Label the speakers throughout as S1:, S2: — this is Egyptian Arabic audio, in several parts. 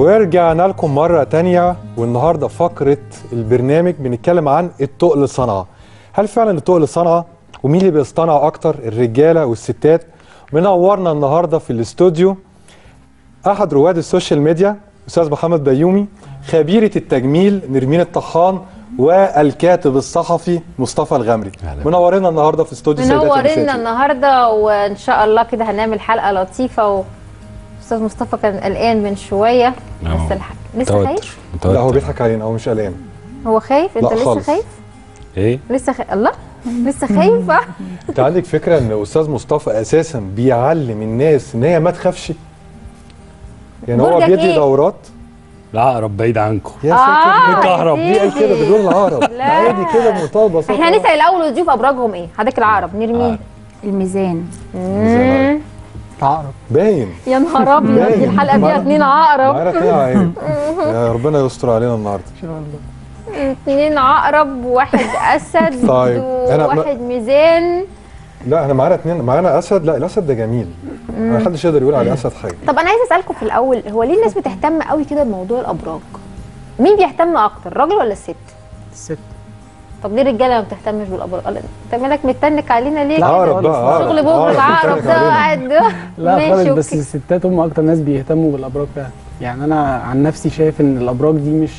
S1: ورجعنا لكم مرة تانية والنهاردة فقرة البرنامج بنتكلم عن التقل صنعة هل فعلا التقل صنعة ومين اللي بيصطنع أكتر الرجالة والستات منورنا النهاردة في الاستوديو أحد رواد السوشيال ميديا أستاذ محمد بيومي خبيرة التجميل نرمين الطحان والكاتب الصحفي مصطفى الغمري منورنا النهارده في استوديو سيدات
S2: منورنا
S1: النساء.
S2: النهارده وان شاء الله كده هنعمل حلقه لطيفه و... استاذ مصطفى كان قلقان من شويه
S3: أهو.
S2: بس الح... لسه
S3: توتر.
S2: خايف
S1: لا هو
S3: متوتر.
S1: بيضحك علينا هو مش قلقان
S2: هو خايف انت
S1: لا
S2: لسه
S1: خالص.
S2: خايف
S3: ايه
S2: لسه خايف الله لسه خايف آه.
S1: انت عندك فكره ان استاذ مصطفى اساسا بيعلم الناس ان هي ما تخافش يعني هو
S2: برجك
S1: بيدي
S2: إيه؟
S1: دورات
S3: العقرب بعيد عنكم
S1: يا
S2: آه،
S1: ساتر
S3: الكهرب.
S1: دي قال كده بدون العقرب
S2: لا.
S1: عادي كده بمنتهى البساطه
S2: احنا هنسال الاول الضيوف ابراجهم ايه حضرتك العرب نرمين
S4: الميزان
S2: مم.
S1: عقرب باين
S2: يا نهار ابيض
S1: باين.
S2: دي الحلقه فيها اتنين عقرب
S1: معانا اتنين عقارب يا ربنا يستر علينا النهارده
S2: اتنين عقرب وواحد اسد
S1: طيب، أنا-
S2: وواحد ميزان
S1: لا احنا معانا اتنين معانا اسد لا الاسد ده جميل ما حدش يقدر يقول على اسد حاجه
S2: طب انا عايزه اسالكم في الاول هو ليه الناس بتهتم قوي كده بموضوع الابراج مين بيهتم اكتر الراجل ولا الست
S5: الست
S2: طب ليه الرجاله ما بتهتمش بالابراج قال- انت مالك متنك علينا ليه كده؟
S1: عقرب بقى عقرب
S2: شغل بكره
S1: عقرب
S2: العقرب
S1: بيتكلم
S2: ده
S1: علينا.
S2: قاعد ده
S5: لا
S2: ماشي
S5: خالص بس
S2: أوكي.
S5: الستات هم اكتر ناس بيهتموا بالابراج فعلا يعني انا عن نفسي شايف ان الابراج دي مش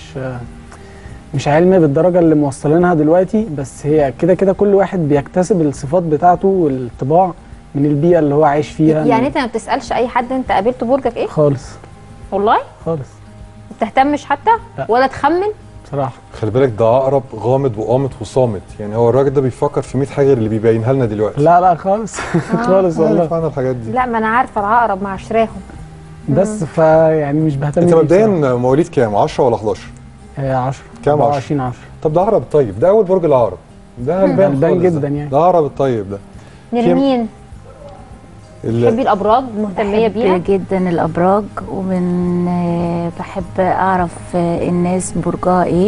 S5: مش علم بالدرجه اللي موصلينها دلوقتي بس هي كده كده كل واحد بيكتسب الصفات بتاعته والطباع من البيئه اللي هو عايش فيها
S2: يعني انت ما بتسالش اي حد انت قابلته برجك ايه
S5: خالص
S2: والله
S5: خالص
S2: ما بتهتمش حتى
S5: لا.
S2: ولا تخمن
S5: بصراحه
S1: خلي بالك ده عقرب غامض وقامت وصامت يعني هو الراجل ده بيفكر في 100 حاجه غير اللي بيبينها لنا دلوقتي
S5: لا لا خالص خالص
S1: عارف
S5: والله
S1: انا الحاجات دي
S2: لا ما انا عارفه العقرب مع شراهم
S5: بس فيعني مش بهتم
S1: انت
S5: بيه
S1: مبدئيا
S5: بصراحة.
S1: مواليد كام 10 ولا 11
S5: هي 10
S1: كام 10
S5: 24 10
S1: طب ده عقرب طيب ده اول برج العقرب ده غلبان
S5: غلبان
S1: خالص
S5: جدا
S1: ده.
S5: يعني.
S1: ده عقرب الطيب ده
S2: نرمين
S1: ال-
S2: تحبي الابراج مهتميه بيها
S4: بحب جدا الابراج ومن آه، بحب اعرف آه، الناس برجها ايه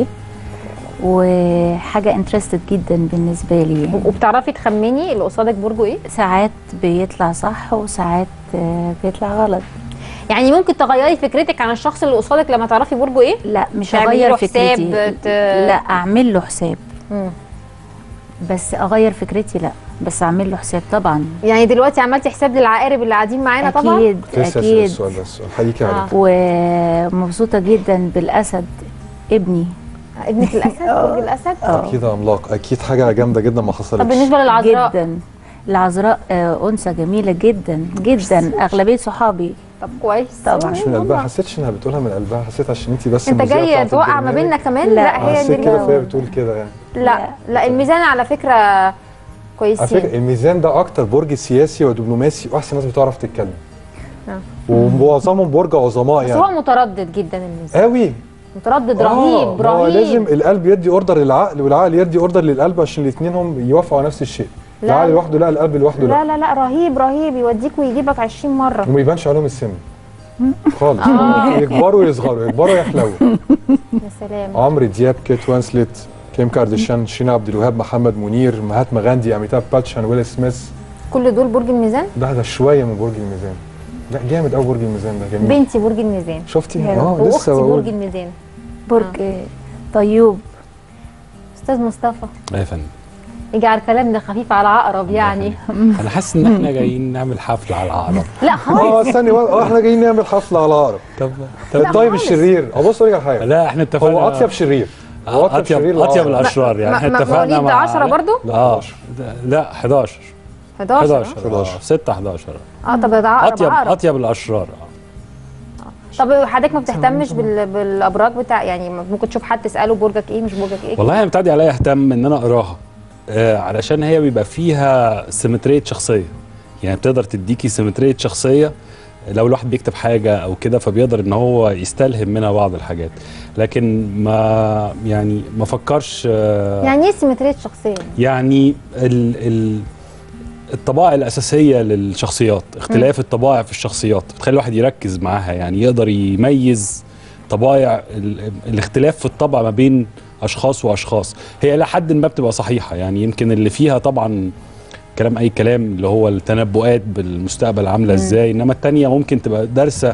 S4: وحاجه انترستد جدا بالنسبه لي يعني.
S2: وبتعرفي تخمني اللي قصادك برجه ايه
S4: ساعات بيطلع صح وساعات آه، بيطلع غلط
S2: يعني ممكن تغيري فكرتك عن الشخص اللي قصادك لما تعرفي برجه ايه
S4: لا مش
S2: تعملي له
S4: اغير
S2: حساب،
S4: فكرتي
S2: ت-
S4: لا اعمل له حساب
S2: مم.
S4: بس اغير فكرتي لا بس اعمل له حساب طبعا
S2: يعني دلوقتي عملتي حساب للعقارب اللي قاعدين معانا طبعا
S4: اكيد
S1: لسه أسأل
S4: اكيد
S1: السؤال ده السؤال حقيقي عليه
S2: آه.
S4: ومبسوطه جدا بالاسد ابني
S2: ابنك الاسد برج الاسد
S4: اه
S1: اكيد عملاق اكيد حاجه جامده جدا ما حصلتش
S2: طب بالنسبه للعذراء
S4: جدا العذراء آه، انثى جميله جدا جدا اغلبيه صحابي
S2: طب كويس
S4: طبعا.
S1: مش من قلبها حسيتش انها بتقولها من قلبها حسيت عشان انت بس
S2: انت
S1: المذيعة
S2: جاي
S1: بتاعت
S2: توقع ما
S1: البرنامج.
S2: بيننا كمان
S4: لا.
S2: لا هي
S1: حسيت كده
S2: نرمين
S1: فهي بتقول كده يعني
S2: لا لا الميزان على فكره
S1: على
S2: كويسين
S1: فكره الميزان ده اكتر برج سياسي ودبلوماسي واحسن ناس بتعرف تتكلم
S2: آه.
S1: ومعظمهم برج عظماء
S2: بس
S1: يعني
S2: هو متردد جدا الميزان
S1: قوي
S2: متردد
S1: آه،
S2: رهيب
S1: ما هو لازم
S2: رهيب
S1: القلب يدي اوردر للعقل والعقل يدي اوردر للقلب عشان الاثنين هم يوافقوا على نفس الشيء
S2: لا.
S1: العقل لوحده لا القلب لوحده لا
S2: لا لا لا رهيب رهيب يوديك ويجيبك 20 مره
S1: وما يبانش عليهم السن خالص يكبروا يصغروا يكبروا يحلو
S2: يا سلام
S1: عمرو دياب كيت وانسلت كيم كارديشيان شينا عبد الوهاب محمد منير مهاتما غاندي اميتاب باتشان ويل سميث
S2: كل دول برج الميزان
S1: ده ده شويه من برج الميزان لا جامد قوي برج الميزان ده جميل
S2: بنتي برج الميزان
S1: شفتي
S4: يا
S1: اه
S2: واختي
S1: لسه
S2: برج
S1: بقول
S2: الميزان
S4: برج آه، طيوب
S2: استاذ مصطفى
S3: ايه يا فندم
S2: اجعل كلامنا خفيف على عقرب يعني
S3: انا حاسس ان احنا جايين نعمل حفله على العقرب
S2: لا خالص
S1: اه استني بقى، اه احنا جايين نعمل حفله على عقرب
S3: طب
S1: الطيب
S2: خالص.
S1: الشرير اه بص اقول لك على حاجه
S3: لا احنا اتفقنا
S1: هو اطيب شرير هو اطيب شرير
S3: اطيب اطيب
S1: للعقرب.
S3: الاشرار يعني
S2: ما-
S3: احنا
S2: ما-
S3: اتفقنا
S2: مواليد
S3: مع
S2: 10 برضو؟
S3: اه لا 11
S2: 11
S3: 11
S1: 11.
S3: 6 11
S2: اه طب ده عقرب
S3: اطيب
S2: عقرب
S3: اطيب الاشرار آه.
S2: طب حضرتك ما بتهتمش بال... بالابراج بتاع يعني ممكن تشوف حد تساله برجك ايه مش برجك ايه
S3: والله انا بتعدي عليا اهتم ان انا اقراها آه علشان هي بيبقى فيها سيمتريه شخصيه يعني بتقدر تديكي سيمتريه شخصيه لو الواحد بيكتب حاجه او كده فبيقدر ان هو يستلهم منها بعض الحاجات لكن ما يعني ما فكرش آه
S2: يعني ايه سيمتريه شخصيه
S3: يعني ال ال الطبائع الأساسية للشخصيات اختلاف الطبائع في الشخصيات بتخلي الواحد يركز معاها يعني يقدر يميز طبائع ال الاختلاف في الطبع ما بين أشخاص وأشخاص هي إلى حد ما بتبقى صحيحة يعني يمكن اللي فيها طبعا كلام أي كلام اللي هو التنبؤات بالمستقبل عاملة إزاي إنما التانية ممكن تبقى دارسة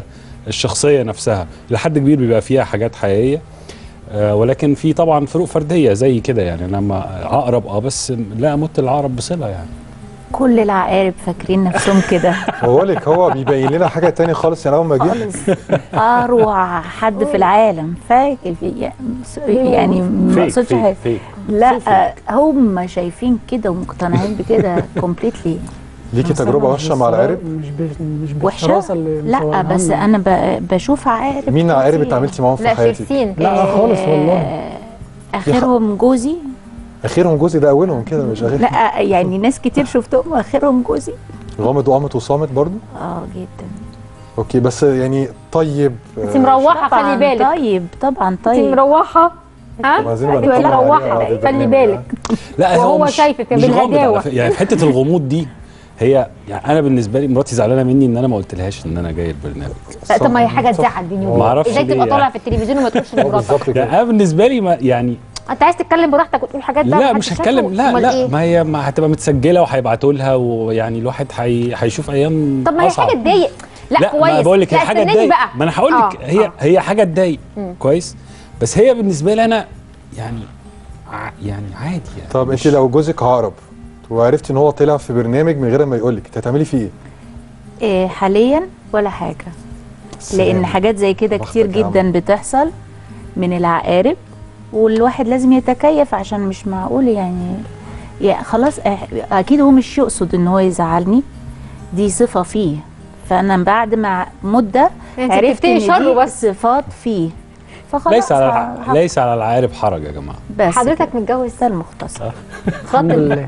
S3: الشخصيه نفسها لحد كبير بيبقى فيها حاجات حقيقيه آه، ولكن في طبعا فروق فرديه زي كده يعني انا لما عقرب اه بس لا امت العقرب بصله يعني
S4: كل العقارب فاكرين نفسهم كده
S1: بقول لك هو بيبين لنا حاجه تانية خالص يعني اول ما جه
S4: خالص اروع حد في العالم فاكر يعني ما
S3: فيك
S4: اقصدش
S3: فيك
S4: حاجه
S3: فيك
S4: لا هم شايفين كده ومقتنعين بكده كومبليتلي
S1: ليكي
S5: بس
S1: تجربه
S5: أنا
S1: وحشه
S5: مش
S1: مع
S5: بالصرا-
S1: العقارب
S5: مش ب- مش
S4: وحشه
S5: بالشراسه اللي
S4: لا
S5: مصورها
S4: بس
S5: لنا.
S4: انا ب- بشوف عقارب
S1: مين عقارب
S4: كتير.
S1: اتعاملتي معاهم في
S2: لا
S1: حياتك
S2: شايفين
S5: لا خالص والله
S4: آه، اخرهم جوزي
S1: اخرهم جوزي ده اولهم كده مش اخر
S4: لا يعني ناس كتير شفتهم اخرهم جوزي
S1: غامض وقامت وصامت برضو
S4: اه جدا
S1: اوكي بس يعني طيب
S2: انت مروحه خلي
S4: طبعا
S2: بالك
S4: طيب طبعا
S2: انت
S4: طيب
S2: مروحه
S1: طب
S2: ها
S1: عايزين نبقى
S2: ايوه لا
S1: نطمن عليها
S2: روحه
S1: بعد
S2: خلي
S1: البرنامج.
S2: بالك
S3: لا
S2: وهو
S3: مش
S2: شايفك
S3: مش غامض على
S2: بالهداوة.
S3: فكرة. يعني في حته الغموض دي هي يعني انا بالنسبه لي مراتي زعلانه مني ان انا ما قلتلهاش ان انا جاي البرنامج
S2: لا طب ما هي حاجه
S1: صح.
S2: تزعل بيني
S1: ما
S2: وبينك
S3: أعرفش
S2: ازاي
S3: ليه
S2: تبقى طالع
S3: يعني.
S2: في التلفزيون وما تقولش
S1: آه،
S2: لمراتك
S1: بالظبط
S3: يعني
S1: كده
S3: انا بالنسبه لي ما يعني
S2: انت عايز تتكلم براحتك وتقول حاجات بقى
S3: لا
S2: محدش
S3: مش
S2: شافه؟
S3: هتكلم لا
S2: أمال
S3: لا
S2: إيه؟
S3: ما هي ما هتبقى متسجله وهيبعتوا لها ويعني الواحد هي هيشوف ايام
S2: طب ما هي
S3: أصعب.
S2: حاجه تضايق لا,
S3: لا
S2: كويس
S3: ما بقول لك هي
S2: لا،
S3: حاجه
S2: استناني
S3: تضايق
S2: بقى
S3: ما انا هقول لك
S2: آه،
S3: هي
S2: آه.
S3: هي حاجه تضايق
S2: مم.
S3: كويس بس هي بالنسبه لي انا يعني ع- يعني عادي يعني
S1: طب انت
S3: مش-
S1: لو جوزك عقرب وعرفتي ان هو طلع في برنامج من غير ما يقول لك هتعملي فيه ايه؟
S4: إيه حاليا ولا حاجه لان
S1: سلام.
S4: حاجات زي كده
S1: بختك
S4: كتير
S1: يا عم.
S4: جدا بتحصل من العقارب والواحد لازم يتكيف عشان مش معقول يعني يعني خلاص أح- اكيد هو مش يقصد ان هو يزعلني دي صفه فيه فانا بعد ما مده
S2: انت
S4: عرفت
S2: بتفتقي
S4: ان
S2: شره
S4: دي
S2: بس
S4: صفات فيه فخلاص
S3: ليس على
S4: ه-
S3: الع- ليس على العارب حرج يا جماعه
S4: بس
S2: حضرتك
S4: كده.
S2: متجوز
S4: ده المختصر
S5: الحمد
S2: خاطب
S5: لله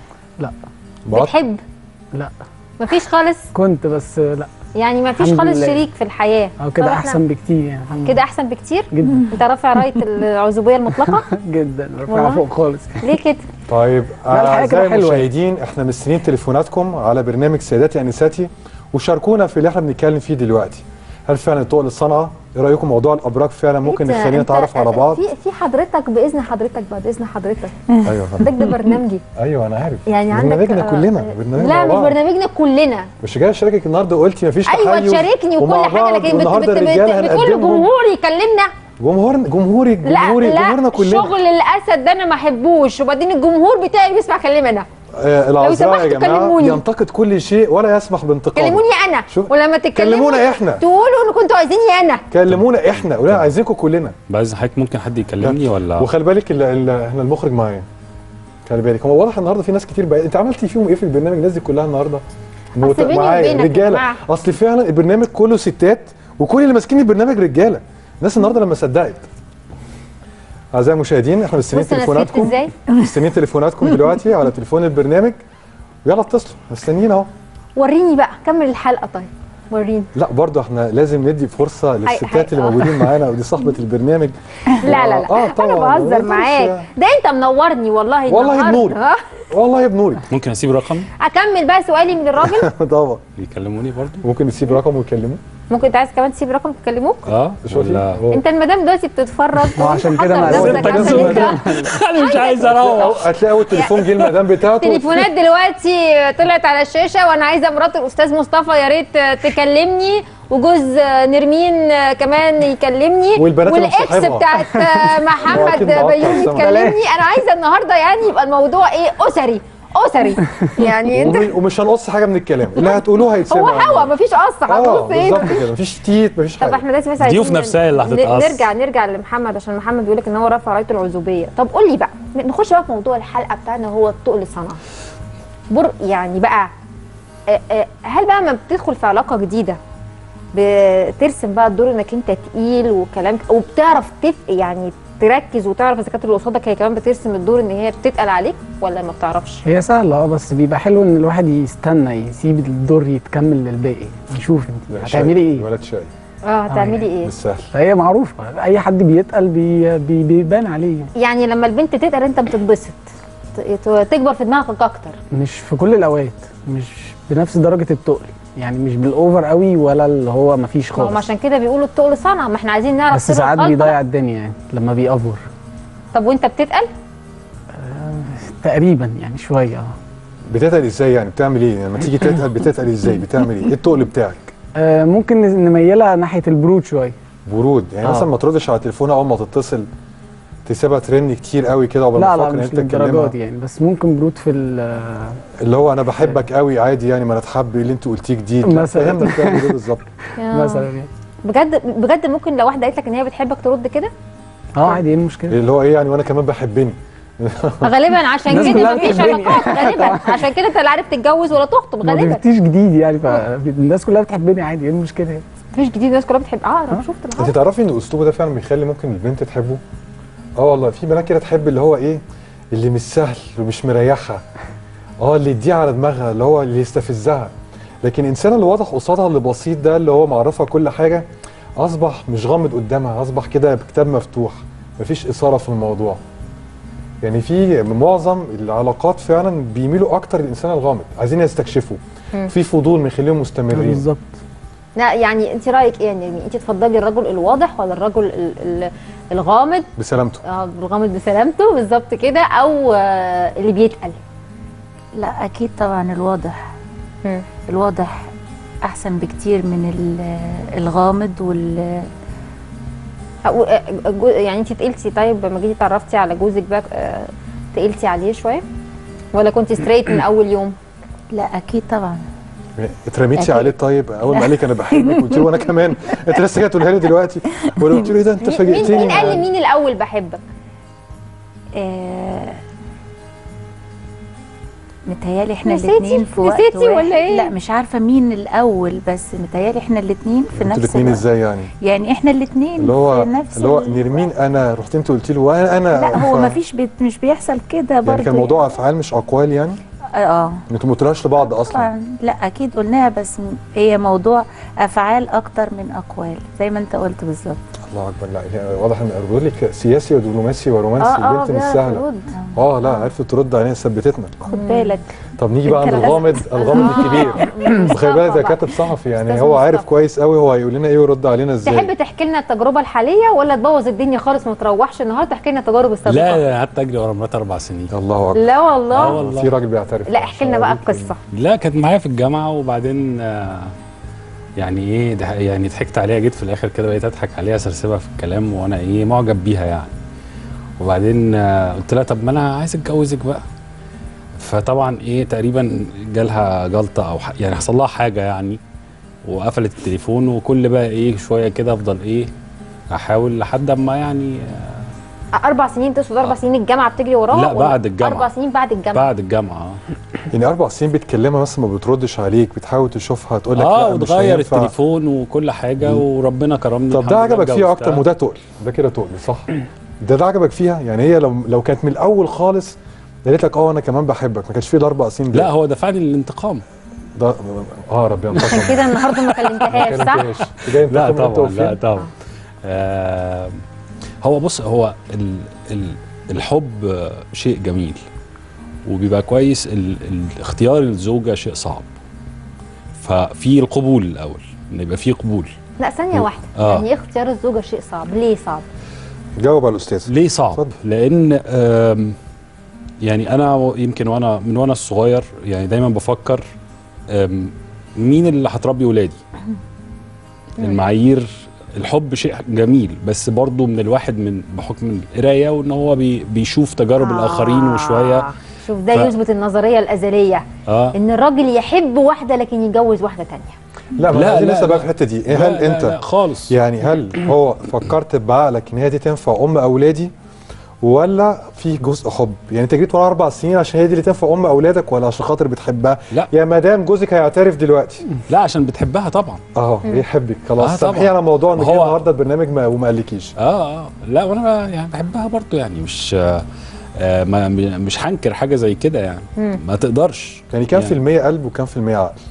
S1: بعض؟
S2: بتحب
S5: لا
S2: مفيش خالص
S5: كنت بس لا
S2: يعني مفيش
S5: الحمد
S2: خالص
S5: لله.
S2: شريك في الحياه
S5: او كده
S2: طب إحنا
S5: احسن بكتير يعني الحمد
S2: كده احسن بكتير
S5: لله. جدا
S2: انت رافع رايه العزوبيه المطلقه
S5: جدا
S2: والله؟
S5: رافعها فوق خالص
S2: ليه كده
S1: طيب
S5: لا، الحياة كده
S1: اعزائي
S5: حلوة.
S1: المشاهدين احنا مستنيين تليفوناتكم على برنامج سيداتي انساتي وشاركونا في اللي احنا بنتكلم فيه دلوقتي هل فعلا تقل الصنعه؟ ايه رايكم موضوع الابراج فعلا ممكن
S2: انت-
S1: يخلينا
S2: انت-
S1: نتعرف على بعض؟
S2: في في حضرتك باذن حضرتك بعد اذن حضرتك
S1: ايوه يا فندم.
S2: حضرتك ده برنامجي
S1: ايوه انا عارف
S2: يعني عندك
S1: برنامجنا
S2: آه،
S1: كلنا
S2: آه،
S1: برنامجنا
S2: لا
S1: مع
S2: مش
S1: بعض.
S2: برنامجنا كلنا
S1: مش جاي اشاركك النهارده قلتي مفيش
S2: ايوه
S1: تحيز
S2: تشاركني وكل
S1: ومع
S2: حاجه
S1: بعض
S2: لكن بت
S1: والنهارده
S2: بت بت
S1: الرجاله
S2: بتقول
S1: هنقدمهم
S2: لجمهور يكلمنا
S1: جمهور جمهوري
S2: لا
S1: جمهوري جمهورنا
S2: لا
S1: كلنا
S2: شغل الاسد ده انا ما احبوش وبعدين الجمهور بتاعي بيسمع كلامي انا
S1: آه العذراء يا
S2: سمحتوا
S1: جماعه
S2: كلموني.
S1: ينتقد كل شيء ولا يسمح بانتقاده
S2: كلموني انا
S1: شوف،
S2: ولما تتكلموا
S1: كلمونا احنا.
S2: تقولوا ان كنتوا عايزيني انا
S1: كلمونا احنا ولا عايزينكم كلنا
S3: بعد حضرتك ممكن حد يكلمني ولا
S1: وخلي بالك ال- ال- احنا المخرج معايا خلي بالك هو واضح النهارده في ناس كتير بقى انت عملتي فيهم ايه في البرنامج الناس دي كلها النهارده مت-
S2: بيني
S1: معايا
S2: وبينك يا
S1: رجاله
S2: جماعة.
S1: اصل فعلا البرنامج كله ستات وكل اللي ماسكين البرنامج رجاله الناس النهارده لما صدقت اعزائي المشاهدين احنا مستنيين
S2: بص انا سكت
S1: تليفوناتكم
S2: ازاي
S1: مستنيين تليفوناتكم دلوقتي على تليفون البرنامج يلا اتصلوا مستنيين اهو
S2: وريني بقى كمل الحلقه طيب وريني
S1: لا برضه احنا لازم ندي فرصه
S2: حي-
S1: للستات اللي
S2: آه.
S1: موجودين معانا ودي صاحبه البرنامج
S2: لا لا لا
S1: اه طبعا
S2: انا بهزر
S1: ما
S2: معاك
S1: فيش-
S2: ده انت منورني والله
S1: والله
S2: النهاردة.
S1: بنورك.
S2: ها؟
S1: والله بنوري
S3: ممكن اسيب رقم
S2: اكمل بقى سؤالي من الراجل
S1: طبعا
S3: يكلموني برضو
S1: ممكن نسيب رقم ويكلمه
S2: ممكن انت عايز كمان تسيب رقم تكلموك
S3: اه
S1: شوفي
S3: ولا
S1: هو-
S2: انت المدام دلوقتي بتتفرج
S5: هو عشان كده
S2: وحاطط
S5: ما
S2: نفسك
S5: قلت
S2: عشان
S5: لك
S2: انت
S3: انا مش عايز اروح
S1: هتلاقي اول تليفون جه المدام بتاعته
S2: تليفونات دلوقتي طلعت على الشاشه وانا عايزه مرات الاستاذ مصطفى يا ريت تكلمني وجوز نرمين كمان يكلمني
S1: والبنات اللي
S2: والاكس
S1: مصاحبها.
S2: بتاعت محمد
S1: أكيد مقطع
S2: بيومي
S1: السما.
S2: يكلمني انا عايزه النهارده يعني يبقى الموضوع ايه اسري اسري يعني انت
S1: وم- ومش هنقص حاجه من الكلام اللي هتقولوه هيتسمع
S2: هو هوا مفيش قص
S1: اه
S2: هنقص ايه
S1: بالظبط كده مفيش تيت مفيش
S2: طب
S1: حاجه
S2: احنا دلوقتي بس
S3: ضيوف
S2: عايزين
S3: نفسها اللي
S2: ن-
S3: هتتقص.
S2: نرجع نرجع لمحمد عشان محمد بيقول لك ان هو رفع رايه العزوبيه طب قول لي بقى نخش بقى في موضوع الحلقه بتاعنا هو التقل صنع بر يعني بقى آه، آه، هل بقى ما بتدخل في علاقه جديده بترسم بقى الدور انك انت تقيل وكلام ك- وبتعرف تف يعني تركز وتعرف اذا كانت اللي قصادك هي كمان بترسم الدور ان هي بتتقل عليك ولا ما بتعرفش
S5: هي سهلة اه بس بيبقى حلو ان الواحد يستنى يسيب الدور يتكمل للباقي يشوف انت
S1: لا، شاي.
S5: هتعملي ايه
S1: ولد شاي
S2: اه هتعملي ايه
S1: مش سهل
S5: فهي معروفة اي حد بيتقل بي بي بيبان عليه
S2: يعني لما البنت تتقل انت بتتبسط ت- ت- تكبر في دماغك اكتر
S5: مش في كل الاوقات مش بنفس درجة التقل يعني مش بالاوفر قوي ولا اللي هو مفيش
S2: ما هم
S5: خالص
S2: عشان كده بيقولوا التقل صنع ما احنا عايزين نعرف
S5: بس
S2: سر
S5: ساعات
S2: الخلطة.
S5: بيضيع الدنيا يعني لما بيأفور
S2: طب وانت بتتقل
S5: تقريبا يعني شوية اه
S1: بتتقل ازاي يعني بتعمل ايه يعني لما تيجي تتقل بتتقل ازاي بتعمل ايه ايه التقل بتاعك
S5: آه ممكن نميلها ناحيه البرود شويه
S1: برود يعني
S5: آه.
S1: مثلا ما تردش على التليفون اول ما تتصل تسيبها ترن كتير قوي كده قبل ما
S5: لا لا
S1: تفكر ان
S5: مش
S1: انت تكلمها
S5: للدرجه دي يعني بس ممكن برود في ال-
S1: اللي هو انا بحبك قوي عادي يعني ما انا اتحب إيه اللي انت قلتيه جديد لا،
S5: مثلا.
S1: فهمنا بتعمل ايه بالظبط
S5: مثلا يعني
S2: بجد بجد ممكن لو واحده قالت لك ان هي بتحبك ترد كده
S5: اه عادي ايه المشكله
S1: اللي هو ايه يعني وانا كمان بحبني
S2: غالبا عشان
S5: الناس
S2: كده
S5: كلها
S2: مفيش
S5: بتحبني.
S2: علاقات غالبا عشان كده انت لا عارف تتجوز ولا تخطب
S5: ما
S2: غالبا
S5: ضفتيش جديد يعني فالناس كلها بتحبني عادي ايه المشكله يعني
S2: مفيش جديد الناس كلها بتحب اه انا شفت
S1: انت
S2: الحوار.
S1: تعرفي ان اسلوبه ده فعلا بيخلي ممكن البنت تحبه اه والله في بنات كده تحب اللي هو ايه اللي مش سهل ومش مريحها اه اللي يديها على دماغها اللي هو اللي يستفزها لكن الانسان اللي واضح قصادها اللي بسيط ده اللي هو معرفها كل حاجه اصبح مش غامض قدامها اصبح كده بكتاب مفتوح مفيش اثاره في الموضوع يعني في معظم العلاقات فعلا بيميلوا اكتر للانسان الغامض عايزين يستكشفوا في فضول مخليهم مستمرين
S5: بالظبط
S2: لا يعني انت رايك ايه يعني انت تفضلي الرجل الواضح ولا الرجل ال- ال- الغامض
S1: بسلامته
S2: اه الغامض بسلامته بالظبط كده او آه، اللي بيتقل
S4: لا اكيد طبعا الواضح
S2: مم.
S4: الواضح احسن بكتير من ال- الغامض وال
S2: أو- آه، جو- يعني انت تقلتي طيب لما جيتي اتعرفتي على جوزك بقى آه، تقلتي عليه شويه ولا كنت ستريت من اول يوم
S4: لا اكيد طبعا
S1: اترميتي
S4: أكيد.
S1: عليه طيب اول ما قال لك انا بحبك قلت له وانا كمان انت لسه جاي تقولها لي دلوقتي ولا قلت له ايه ده انت
S2: مين
S1: فاجئتني
S2: مين قال لي مين الاول بحبك
S4: آه متهيالي احنا
S2: نسيتي؟
S4: الاثنين في وقت
S2: نسيتي
S4: واحد.
S2: ولا إيه؟
S4: لا مش عارفه مين الاول بس متهيالي احنا الاثنين في
S1: انتوا
S4: نفس
S1: الاثنين
S4: الوقت.
S1: ازاي يعني
S4: يعني احنا الاثنين
S1: اللي هو
S4: في نفس
S1: اللي هو
S4: ال-
S1: نرمين انا رحت انت قلت له وانا انا
S4: لا هو
S1: ف-
S4: ما فيش بي... مش بيحصل كده برضه
S1: يعني كان الموضوع افعال مش اقوال يعني
S4: اه
S1: انتوا ما قلتوهاش لبعض اصلا
S4: طبعا لا اكيد قلناها بس م- هي موضوع افعال اكتر من اقوال زي ما انت قلت بالظبط
S1: الله اكبر لا هي واضح ان بقول لك سياسي ودبلوماسي ورومانسي
S2: اه اه
S1: البنت مش
S2: بيعرف
S1: سهله
S2: يرد.
S1: اه لا عرفت ترد علينا ثبتتنا
S4: خد بالك
S1: طب نيجي بقى عند
S4: الكلام.
S1: الغامض الغامض الكبير وخلي بالك ده
S2: مصطفى بقى.
S1: كاتب صحفي يعني
S2: أستاذ
S1: هو عارف
S2: مصطفى.
S1: كويس قوي هو هيقول لنا ايه ويرد علينا ازاي
S2: تحب تحكي لنا التجربه الحاليه ولا تبوظ الدنيا خالص ما تروحش النهارده تحكي لنا التجارب السابقه
S3: لا لا، قعدت اجري ورا مراتي اربع سنين
S1: الله اكبر
S2: لا والله
S3: آه والله.
S1: في راجل بيعترف
S2: لا احكي لنا بقى القصه
S3: لا كانت معايا في الجامعه وبعدين آه، يعني ايه ده يعني ضحكت عليها جيت في الاخر كده بقيت اضحك عليها سرسبها في الكلام وانا ايه معجب بيها يعني وبعدين آه، قلت لها طب ما انا عايز اتجوزك بقى فطبعا ايه تقريبا جالها جلطه او ح- يعني حصل لها حاجه يعني وقفلت التليفون وكل بقى ايه شويه كده افضل ايه احاول لحد اما يعني
S2: اربع سنين تقصد اربع سنين الجامعه بتجري وراها
S3: لا،
S2: ولا
S3: بعد الجامعة.
S2: اربع سنين بعد الجامعه
S3: بعد الجامعه آه.
S1: يعني اربع سنين بتكلمها مثلا ما بتردش عليك بتحاول تشوفها تقول لك
S3: اه
S1: لا مش
S3: وتغير
S1: هينفع.
S3: التليفون وكل حاجه وربنا كرمني
S1: طب
S3: الحمد
S1: ده
S3: لله
S1: عجبك فيها اكتر
S3: اتجوزتها.
S1: ما ده تقل ده كده تقل صح ده ده عجبك فيها يعني هي لو لو كانت من الاول خالص قالت لك اه انا كمان بحبك ما كانش فيه الاربع سنين
S3: لا هو دفعني للانتقام
S1: ده اه ربنا ينتقم
S2: عشان كده النهارده ما كلمتهاش صح
S1: كلمتهاش. جاي
S3: لا
S1: ينتقم انت
S3: طبعا
S1: وفين؟
S3: لا طبعا آه هو بص هو ال ال الحب آه، شيء جميل وبيبقى كويس ال ال اختيار الزوجه شيء صعب ففي القبول الاول ان يبقى في قبول
S2: لا ثانيه واحده
S3: آه.
S2: يعني ايه اختيار الزوجه شيء صعب ليه صعب
S1: جاوب على الاستاذ
S3: ليه صعب؟
S1: اتفضل.
S3: لان آم، يعني انا و- يمكن وانا من وانا الصغير يعني دايما بفكر آم، مين اللي هتربي ولادي؟ المعايير الحب شيء جميل بس برضه من الواحد من بحكم القرايه وان هو بي بيشوف تجارب
S2: آه.
S3: الاخرين وشويه
S2: شوف ده
S3: ف-
S2: يثبت النظريه الازليه
S3: اه
S2: ان الراجل يحب واحده لكن يتجوز واحده تانية
S1: لا ما
S3: لا،
S1: لا عايزين
S3: لا،
S1: لسه بقى
S3: لا.
S1: في الحته دي إيه
S3: لا،
S1: هل
S3: لا،
S1: انت
S3: لا خالص
S1: يعني هل هو فكرت بعقلك ان هي دي تنفع ام اولادي ولا في جزء حب يعني انت جريت ورا اربع سنين عشان هي دي اللي تنفع ام اولادك ولا عشان خاطر بتحبها
S3: لا.
S1: يا مدام جوزك هيعترف دلوقتي
S3: لا عشان بتحبها طبعا
S1: اه بيحبك
S3: آه،
S1: خلاص
S3: طبعا.
S1: سامحيني على موضوع ان
S3: ما
S1: جه
S3: هو-
S1: النهارده البرنامج ما وما قالكيش
S3: اه اه لا وانا ب- يعني بحبها برضه يعني مش آه آه ما مش هنكر حاجه زي كده يعني ما تقدرش
S1: يعني كام في المية قلب وكام في المية عقل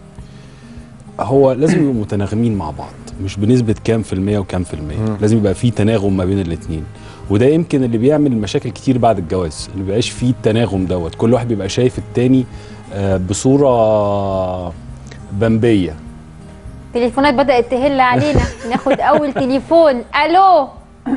S3: هو لازم يبقوا متناغمين مع بعض مش بنسبة كام في المية وكام في المية
S1: مم.
S3: لازم يبقى في تناغم ما بين الاتنين وده يمكن اللي بيعمل مشاكل كتير بعد الجواز اللي بيبقاش فيه التناغم دوت كل واحد بيبقى شايف التاني آه، بصورة بمبية
S2: تليفونات بدات تهل علينا ناخد اول تليفون الو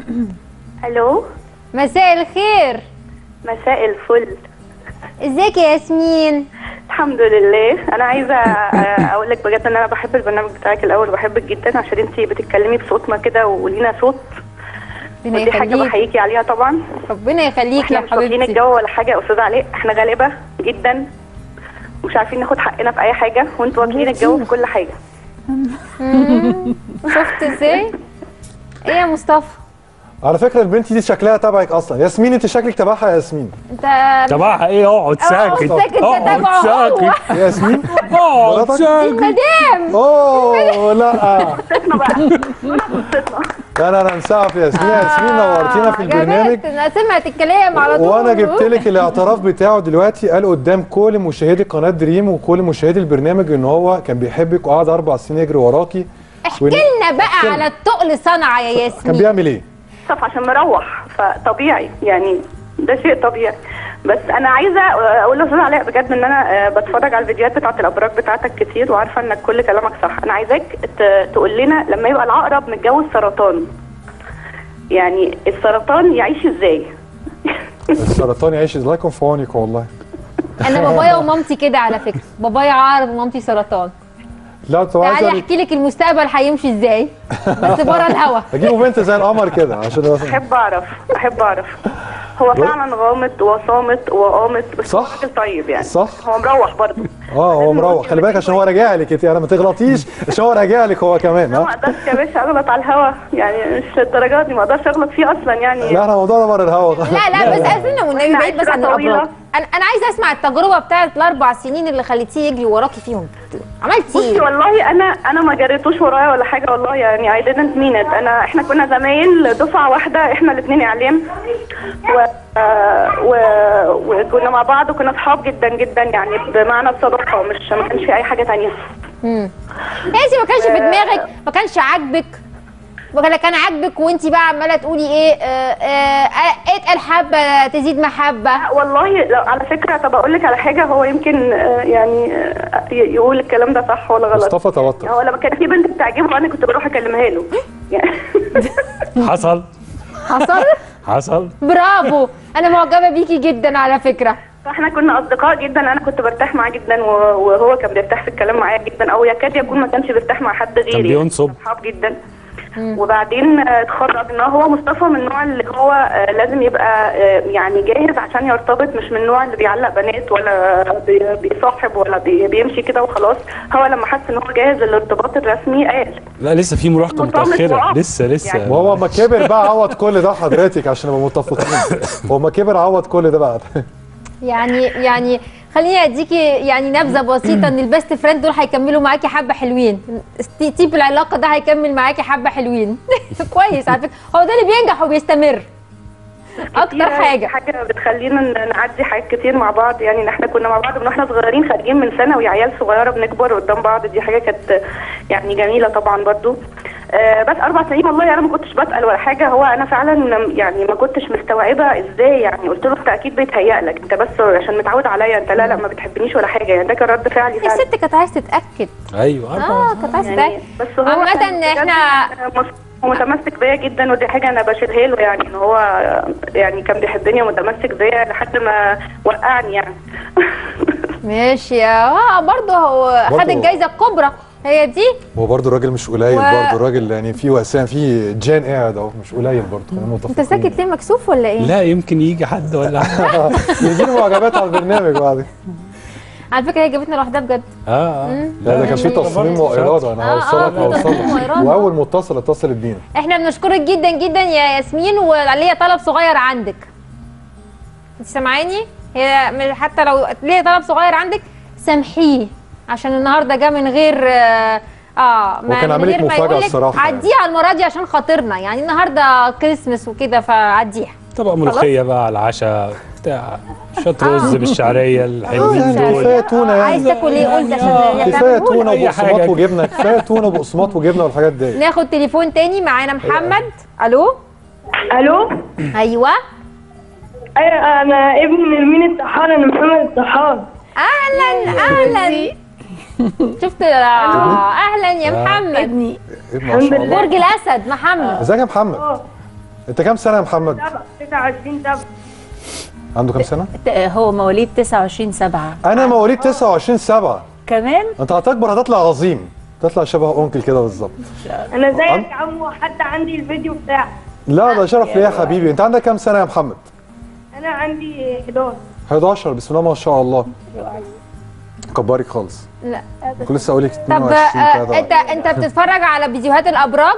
S6: الو
S2: مساء الخير
S6: مساء الفل
S2: ازيك يا ياسمين
S6: الحمد لله انا عايزه آه، اقول لك بجد ان انا بحب البرنامج بتاعك الاول وبحبك جدا عشان انت بتتكلمي بصوتنا كده ولينا صوت
S2: ربنا
S6: ودي حاجه
S2: يخليك
S6: بحييكي عليها طبعا
S2: ربنا يخليك
S6: احنا
S2: يا
S6: مش واخدين
S2: حبيبتي
S6: الجو ولا حاجه يا استاذ علاء احنا غلابه جدا ومش عارفين ناخد حقنا في اي حاجه وانتوا واكلين الجو في كل حاجه
S2: شفت ازاي ايه يا مصطفى
S1: على فكره البنت دي شكلها تبعك اصلا ياسمين انت شكلك تبعها يا ياسمين
S2: انت
S3: تبعها ايه اقعد ساكت
S2: ساكت، ده
S3: اقعد
S2: تبعه هو.
S3: ساكت
S1: ياسمين
S3: اقعد
S1: مراتك؟
S3: ساكت
S2: مدام
S1: اوه لا
S6: قصتنا بقى قصتنا
S1: لا لا انا نسقف يا ياسمين يا ياسمين نورتينا في البرنامج
S2: انا سمعت الكلام على طول
S1: وانا جبت لك الاعتراف بتاعه دلوقتي قال قدام كل مشاهدي قناه دريم وكل مشاهدي البرنامج ان هو كان بيحبك وقعد اربع سنين يجري وراكي
S2: احكي لنا بقى على التقل صنعة يا
S1: كان
S2: ياسمين
S1: بيعمل ايه؟
S6: صف عشان مروح فطبيعي يعني ده شيء طبيعي بس انا عايزه اقول لاستاذ علاء بجد ان انا آه، بتفرج على الفيديوهات بتاعت الابراج بتاعتك كتير وعارفه انك كل كلامك صح انا عايزاك ت- تقول لنا لما يبقى العقرب متجوز سرطان يعني السرطان يعيش ازاي
S1: السرطان يعيش الله يكون في عونك والله
S2: انا بابايا ومامتي كده على فكره بابايا عارض ومامتي سرطان
S1: لا طب عايز
S2: تعالي
S1: أقول-
S2: احكي لك المستقبل هيمشي ازاي بس بره الهوا
S1: اجيبوا بنت زي القمر كده عشان
S6: احب اعرف احب اعرف هو فعلا غامض وصامت وقامت بس
S1: صح.
S6: هو راجل طيب يعني
S1: صح.
S6: هو مروح برضه
S1: اه هو مروح خلي بالك عشان هو راجع لك انت يعني ما تغلطيش عشان هو راجع لك هو كمان
S6: ما
S1: ها
S6: اقدرش يا باشا اغلط على الهوا يعني مش الدرجات دي ما اقدرش اغلط فيه اصلا يعني
S1: لا احنا الموضوع ده بره الهوا
S2: لا لا بس استنى والنبي بعيد بس عن
S6: عشرة طويلة.
S2: الابراج انا انا عايزه اسمع التجربه بتاعت الاربع سنين اللي خليتيه يجري وراكي فيهم عملتي
S6: بصي
S2: ايه؟
S6: والله انا انا ما جريتوش ورايا ولا حاجه والله يعني اي didn't mean it انا احنا كنا زمايل دفعه واحده احنا الاثنين اعلام و و وكنا مع بعض وكنا اصحاب جدا جدا يعني بمعنى الصداقه مش ما كانش في اي حاجه تانية
S2: امم انت ما كانش في دماغك ما كانش عاجبك ولا كان عاجبك وانت بقى عماله تقولي ايه آه آه آه اتقل حبه تزيد محبه
S6: والله لو على فكره طب اقول لك على حاجه هو يمكن آه، يعني آه، ي- يقول الكلام ده صح ولا غلط
S1: مصطفى توتر
S6: هو لما كان في بنت بتعجبه انا كنت بروح اكلمها له يعني
S3: حصل
S2: حصل
S3: حصل
S2: برافو انا معجبه بيكي جدا على فكره
S6: فاحنا كنا اصدقاء جدا انا كنت برتاح معاه جدا و- وهو كان بيرتاح في الكلام معايا جدا او يكاد يكون ما كانش بيرتاح مع حد غيري
S3: بينصب.
S6: كنا اصحاب جدا وبعدين آه، اتخرج ان هو مصطفى من النوع اللي هو آه، لازم يبقى آه، يعني جاهز عشان يرتبط مش من النوع اللي بيعلق بنات ولا بي- بيصاحب ولا بي- بيمشي كده وخلاص هو لما حس ان هو جاهز للارتباط الرسمي قال
S3: لا لسه في مراهقه
S6: مطمن
S3: متاخره
S6: وقف.
S3: لسه لسه
S6: يعني-
S1: وهو ما كبر بقى عوض كل ده حضرتك عشان نبقى متفقين هو ما كبر عوض كل ده بقى
S2: يعني يعني خليني اديكي يعني نبذه بسيطه ان البيست فريند دول هيكملوا معاكي حبه حلوين ستي- تيب العلاقه ده هيكمل معاكي حبه حلوين كويس على فكره هو ده اللي بينجح وبيستمر اكتر
S6: كتير
S2: حاجه
S6: حاجه بتخلينا ن- نعدي حاجات كتير مع بعض يعني ان احنا كنا مع بعض من واحنا صغيرين خارجين من ثانوي عيال صغيره بنكبر قدام بعض دي حاجه كانت يعني جميله طبعا برضو آه بس اربع سنين والله انا ما كنتش بسال ولا حاجه هو انا فعلا يعني ما كنتش مستوعبه ازاي يعني قلت له انت اكيد بيتهيأ لك انت بس عشان متعود عليا انت لا لا ما بتحبنيش ولا حاجه يعني ده كان رد فعلي فعلا
S2: الست كانت عايزه تتاكد
S3: ايوه
S2: اه كانت عايزه
S6: يعني
S2: تتاكد
S6: بس هو
S2: عامة
S6: كان بجد
S2: احنا
S6: مس- متمسك بيا جدا ودي حاجه انا بشيلها له يعني ان هو يعني كان بيحبني ومتمسك بيا لحد ما وقعني يعني
S2: ماشي اه برضه هو خد
S1: برضه-
S2: الجايزه الكبرى هي دي
S1: هو برضه الراجل مش قليل
S2: و-
S1: برضه الراجل يعني في وسام في جان قاعد اهو مش قليل برضه خلينا
S2: انت
S1: متفقين
S2: ساكت ليه مكسوف ولا ايه؟
S3: لا يمكن يجي حد ولا حاجه
S1: يجيله معجبات على البرنامج بعد
S2: على فكره هي جابتنا لوحدها بجد
S3: اه اه
S1: لا ده كان في تصميم واراده انا
S2: آه، آه،
S1: هوصلك
S2: في تصميم
S1: هوصلك
S2: وإرادة.
S1: واول متصل اتصلت بينا
S2: احنا بنشكرك جدا جدا يا ياسمين وليا طلب صغير عندك انت سامعاني هي م- حتى لو ليا طلب صغير عندك سامحيه عشان النهارده جه من غير اه آه، ما-
S1: وكان
S2: من
S1: عامل لك
S2: غير ما
S1: مفاجأة
S2: يقولك
S1: الصراحة يعني.
S2: عديها المره دي عشان خاطرنا يعني النهارده كريسمس وكده فعديها
S3: طبق ملوخيه بقى على العشاء بتاع شويه رز بالشعريه الحلوين
S1: يعني
S3: دول
S1: كفايه تونه
S2: آه، عايز
S1: يعني
S2: تاكل ايه قلت عشان
S1: كفايه
S2: تعملهولك.
S1: تونه
S3: أي
S1: وبقسماط
S3: حاجة.
S1: وجبنه كفايه تونه وبقسماط وجبنه والحاجات دي
S2: ناخد تليفون تاني معانا محمد الو
S7: الو
S2: ايوه
S7: ايوه انا ابن نرمين الطحان انا محمد الطحان
S2: اهلا اهلا شفت آه، اهلا يا محمد
S4: ابني
S1: إيه ما شاء الله
S2: برج الاسد محمد
S1: ازيك يا محمد انت كام سنه يا محمد
S7: 29 سنه
S1: عنده كام سنه
S4: ت- هو مواليد 29 7
S1: انا مواليد 29 7
S4: كمان
S1: انت هتكبر هتطلع عظيم تطلع شبه انكل كده بالظبط
S7: انا زيك
S1: عم-
S7: يا عمو حتى عندي الفيديو بتاعك
S1: لا ده شرف ليا يا حبيبي انت عندك كام سنه يا محمد
S7: انا عندي 11
S1: 11 بسم الله ما شاء الله كبرك خالص
S2: لا
S1: كنت لسه اقول لك
S2: طب
S1: 22
S2: آه،
S1: كده.
S2: انت انت بتتفرج على فيديوهات الابراج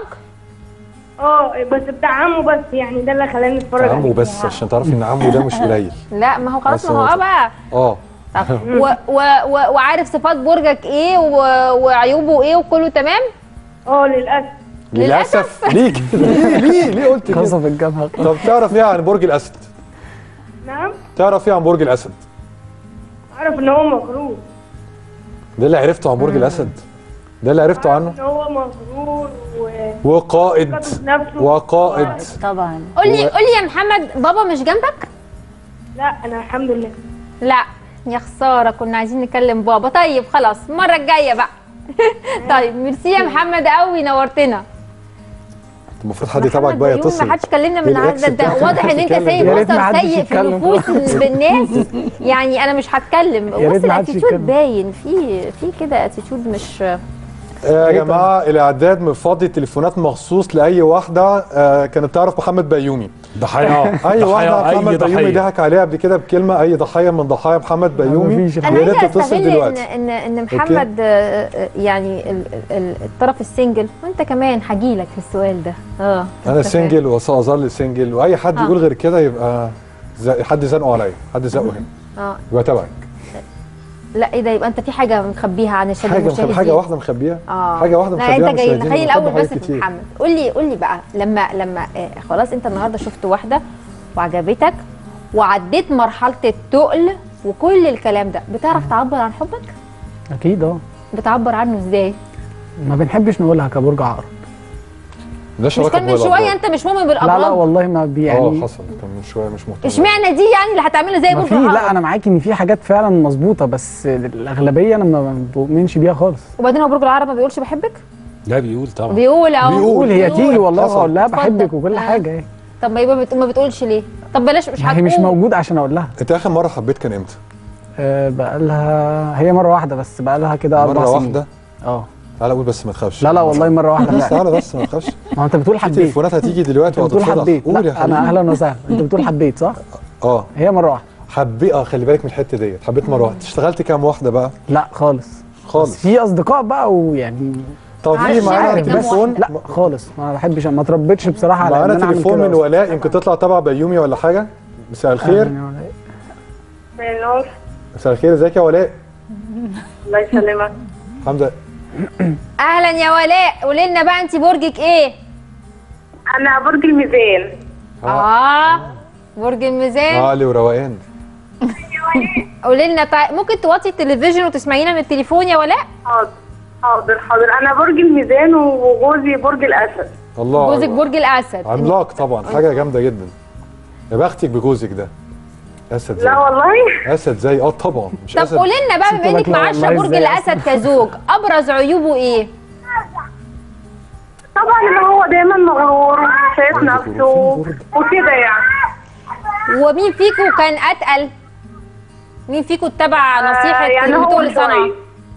S7: اه بس بتاع عمو بس يعني ده اللي خلاني اتفرج
S1: عمو
S7: عليه
S1: بس عشان تعرفي ان عمو ده مش قليل
S2: لا ما هو خلاص
S1: بس
S2: ما هو
S1: هو-
S2: اه بقى
S1: اه
S2: طب و و و وعارف صفات برجك ايه و وعيوبه ايه وكله تمام
S7: اه للاسف
S1: للاسف ليك ليه ليه ليه قلت كده
S5: قصف الجبهه
S1: طب تعرف ايه عن برج الاسد
S7: نعم
S1: تعرف ايه عن برج الاسد
S7: اعرف ان هو مغرور
S1: ده اللي عرفته عن برج الاسد ده اللي عرفته عنه
S7: ان هو مغرور و
S1: وقائد
S7: نفسه
S1: وقائد
S4: طبعا
S2: قول لي قول لي يا محمد بابا مش جنبك
S7: لا انا الحمد لله
S2: لا يا خساره كنا عايزين نكلم بابا طيب خلاص المره الجايه بقى طيب ميرسي يا محمد قوي نورتنا
S1: المفروض حد يتابعك بقى
S2: محمد بيومي
S1: يتصل
S2: ما حدش كلمنا من
S1: الإكس
S2: النهارده انت
S1: بتاعته
S2: واضح ان انت
S1: بتتكلم.
S2: سايب
S5: يا ريت ما
S2: اثر
S5: حدش
S2: سيء في
S5: يتكلم
S2: نفوس بالناس يعني انا مش هتكلم
S5: يا ريت
S2: بص
S5: ما حدش
S2: الاتيتيود
S5: يتكلم.
S2: باين في في كده اتيتيود مش
S1: يا جماعه الاعداد مفضي تليفونات مخصوص لاي واحده آه، كانت تعرف محمد بيومي
S3: ضحايا
S1: اي واحده
S3: ضحايا
S1: محمد
S3: اي
S1: بيومي
S3: ضحيه
S1: ضحك عليها قبل كده بكلمه اي ضحيه من ضحايا محمد بيومي
S5: مفيش
S1: يا
S2: انا
S1: ريت
S2: عايزه
S1: تتصل
S2: استغل ان
S1: دلوقتي
S2: ان ان محمد آه، آه، يعني ال- ال- الطرف السنجل وانت كمان هجيلك في السؤال ده اه
S1: انا
S2: أنت
S1: سنجل وساظل سنجل واي حد
S2: آه.
S1: يقول غير كده يبقى زي حد زنقه عليا حد زقه هنا
S2: اه
S1: يبقى تبعك
S2: لا ايه ده يبقى انت في حاجه مخبيها عن الشباب
S1: حاجه مخبي
S2: المشاهدين
S1: حاجه واحده مخبيها
S2: اه
S1: حاجه واحده
S2: لا
S1: مخبيها
S2: انت جاي
S1: المشاهدين.
S2: خليني
S1: بنحب
S2: الاول
S1: حاجات
S2: بس في
S1: كتير.
S2: محمد قول لي قول لي بقى لما لما آه خلاص انت النهارده شفت واحده وعجبتك وعديت مرحله التقل وكل الكلام ده بتعرف تعبر عن حبك
S5: اكيد اه
S2: بتعبر عنه ازاي
S5: ما بنحبش نقولها كبرج عقرب
S1: ده
S2: مش
S1: شراكه
S2: كان من
S1: بالأبراج.
S2: شويه انت مش مؤمن
S5: لا لا
S2: بالابراج
S5: والله ما بي
S1: اه
S5: يعني
S1: حصل كان من شويه مش مهتم
S2: اشمعنى دي يعني اللي هتعملها زي
S5: ما
S2: برج
S5: في لا
S2: العقرب
S5: انا معاكي ان في حاجات فعلا مظبوطه بس الاغلبيه انا ما بؤمنش بيها خالص
S2: وبعدين هو برج العقرب ما بيقولش بحبك
S3: لا بيقول طبعا
S2: بيقول اهو
S1: بيقول.
S5: هي تيجي والله
S1: حصل.
S5: اقول لها
S2: اتفضل.
S5: بحبك وكل
S2: آه.
S5: حاجه ايه
S2: طب ما يبقى بت... ما بتقولش ليه طب بلاش مش
S5: ما هي مش
S2: هتقول.
S5: موجود عشان اقول لها
S1: انت اخر مره حبيت كان امتى؟
S5: أه بقى لها هي مره واحده بس بقى لها كده اربع
S1: مره
S5: سنين
S1: واحده
S5: اه
S1: تعالى قول بس ما تخافش
S5: لا لا والله مره واحده
S1: بس
S5: لا
S1: تعالى بس ما تخافش
S5: ما هو انت بتقول
S1: في
S5: حبيت
S1: تليفونات هتيجي دلوقتي
S5: انت بتقول
S1: وهتتفضح
S5: حبيت
S1: قول يا
S5: لا انا
S1: حبيبي
S5: اهلا وسهلا انت بتقول حبيت صح
S1: اه
S5: هي مره واحده
S1: حبي اه خلي بالك من الحته ديت حبيت مره واحده اشتغلت كام واحده بقى
S5: لا خالص
S1: خالص
S5: بس في اصدقاء بقى ويعني
S1: طب في
S2: عارف
S1: معانا
S2: شغل كام
S1: تليفون
S5: لا خالص ما بحبش ما تربيتش بصراحه على ان
S1: معانا
S5: انا اعمل
S1: تليفون
S5: كده
S1: من
S5: أصلاً.
S1: ولاء يمكن تطلع تبع بيومي ولا حاجه مساء الخير
S5: أهلاً ولا-
S7: النور
S1: مساء الخير ازيك يا ولاء
S7: الله يسلمك
S1: الحمد لله
S2: اهلا يا ولاء قولي لنا بقى انت برجك ايه
S7: انا برج الميزان
S2: اه برج الميزان
S1: عقلي وروقان
S2: قولي لنا طيب ممكن توطي التلفزيون وتسمعينا من التليفون يا ولاء
S7: حاضر حاضر حاضر انا برج الميزان وجوزي برج الاسد
S1: الله
S2: جوزك
S1: أكبر.
S2: برج الاسد
S1: عملاق طبعا حاجه جامده جدا يا بختك بجوزك ده اسد زي
S7: لا والله
S1: اسد زي اه طبعا مش
S2: طب
S1: اسد
S2: قولي لنا بقى بما
S5: ست
S2: انك
S5: لك لا
S2: معاشره
S5: والله
S2: برج
S5: إزاي
S2: الاسد كزوج ابرز عيوبه ايه
S7: طبعا ان هو دايما مغرور وشايف نفسه وكده يعني
S2: ومين فيكم كان اتقل مين فيكم اتبع نصيحه
S7: آه، يعني هو
S2: بتوع صنعاء
S7: شوية.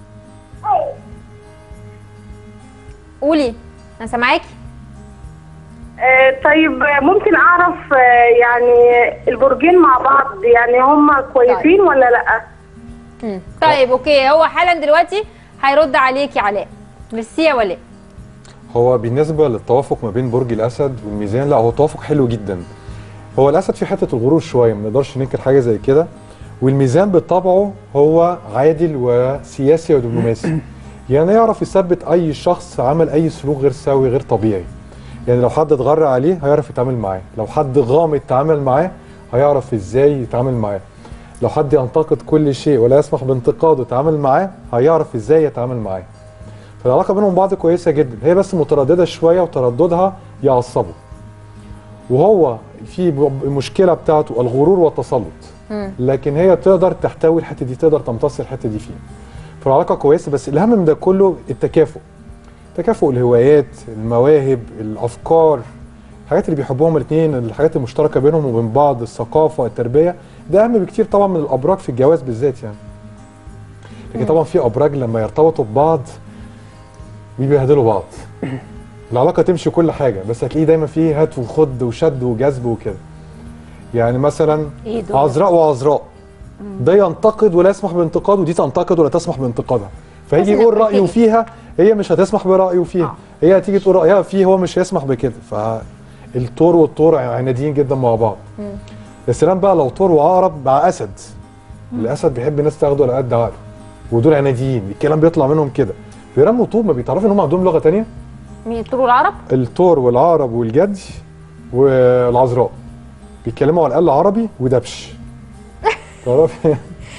S2: قولي انا سامعاكي
S7: آه، طيب آه، ممكن اعرف آه، يعني البرجين مع بعض يعني هم كويسين ولا لا
S2: مم. طيب اوكي هو حالا دلوقتي هيرد عليك يا علاء ميرسي يا ولاء
S1: هو بالنسبه للتوافق ما بين برج الاسد والميزان لا هو توافق حلو جدا هو الاسد في حته الغرور شويه ما نقدرش ننكر حاجه زي كده والميزان بطبعه هو عادل وسياسي ودبلوماسي يعني يعرف يثبت اي شخص عمل اي سلوك غير سوي غير طبيعي يعني لو حد اتغرى عليه هيعرف يتعامل معاه لو حد غامض يتعامل معاه هيعرف ازاي يتعامل معاه لو حد ينتقد كل شيء ولا يسمح بانتقاده يتعامل معاه هيعرف ازاي يتعامل معاه فالعلاقه بينهم بعض كويسه جدا هي بس متردده شويه وترددها يعصبه وهو في ب- المشكله بتاعته الغرور والتسلط لكن هي تقدر تحتوي الحته دي تقدر تمتص الحته دي فيه فالعلاقه كويسه بس الاهم من ده كله التكافؤ تكافؤ الهوايات المواهب الافكار الحاجات اللي بيحبوهم الاثنين الحاجات المشتركه بينهم وبين بعض الثقافه التربيه ده اهم بكتير طبعا من الابراج في الجواز بالذات يعني لكن طبعا في ابراج لما يرتبطوا ببعض بيبهدلوا بعض العلاقه تمشي كل حاجه بس هتلاقيه دايما فيه هات وخد وشد وجذب وكده يعني مثلا
S4: ايه دول
S1: عذراء وعذراء ده ينتقد ولا يسمح بانتقاده ودي تنتقد ولا تسمح بانتقادها فيجي
S2: بس
S1: يقول
S2: نبقى
S1: رايه
S2: كده.
S1: فيها هي مش هتسمح برايه فيها هي هتيجي تقول رايها فيه هو مش هيسمح بكده فالطور والطور عناديين جدا مع بعض يا سلام بقى لو طور وعقرب مع اسد الاسد بيحب الناس تاخده على قد عقله ودول عناديين الكلام بيطلع منهم كده بيرموا طوب ما بيتعرفوا ان هم عندهم لغه تانية
S2: مين الطول العرب
S1: الثور والعقرب والجدي والعذراء بيتكلموا على الاقل عربي ودبش تعرفي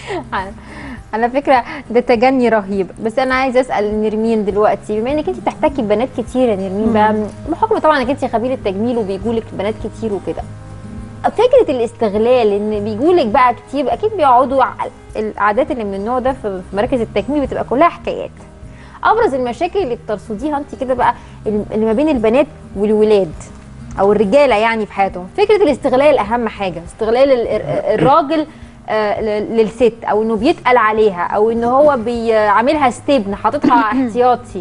S2: على فكره ده تجني رهيب بس انا عايزه اسال نرمين دلوقتي بما انك انت بتحتكي ببنات كتير يا نرمين بقى بحكم طبعا انك انت خبيره تجميل وبيجولك بنات كتير وكده فكره الاستغلال ان بيجولك بقى كتير اكيد بيقعدوا ع- القعدات اللي من النوع ده في في مراكز التجميل بتبقى كلها حكايات ابرز المشاكل اللي بترصديها انت كده بقى اللي ما بين البنات والولاد او الرجاله يعني في حياتهم فكره الاستغلال اهم حاجه استغلال ال- ال- الراجل آه، ل- للست او انه بيتقل عليها او ان هو بيعملها ستيبن حاططها احتياطي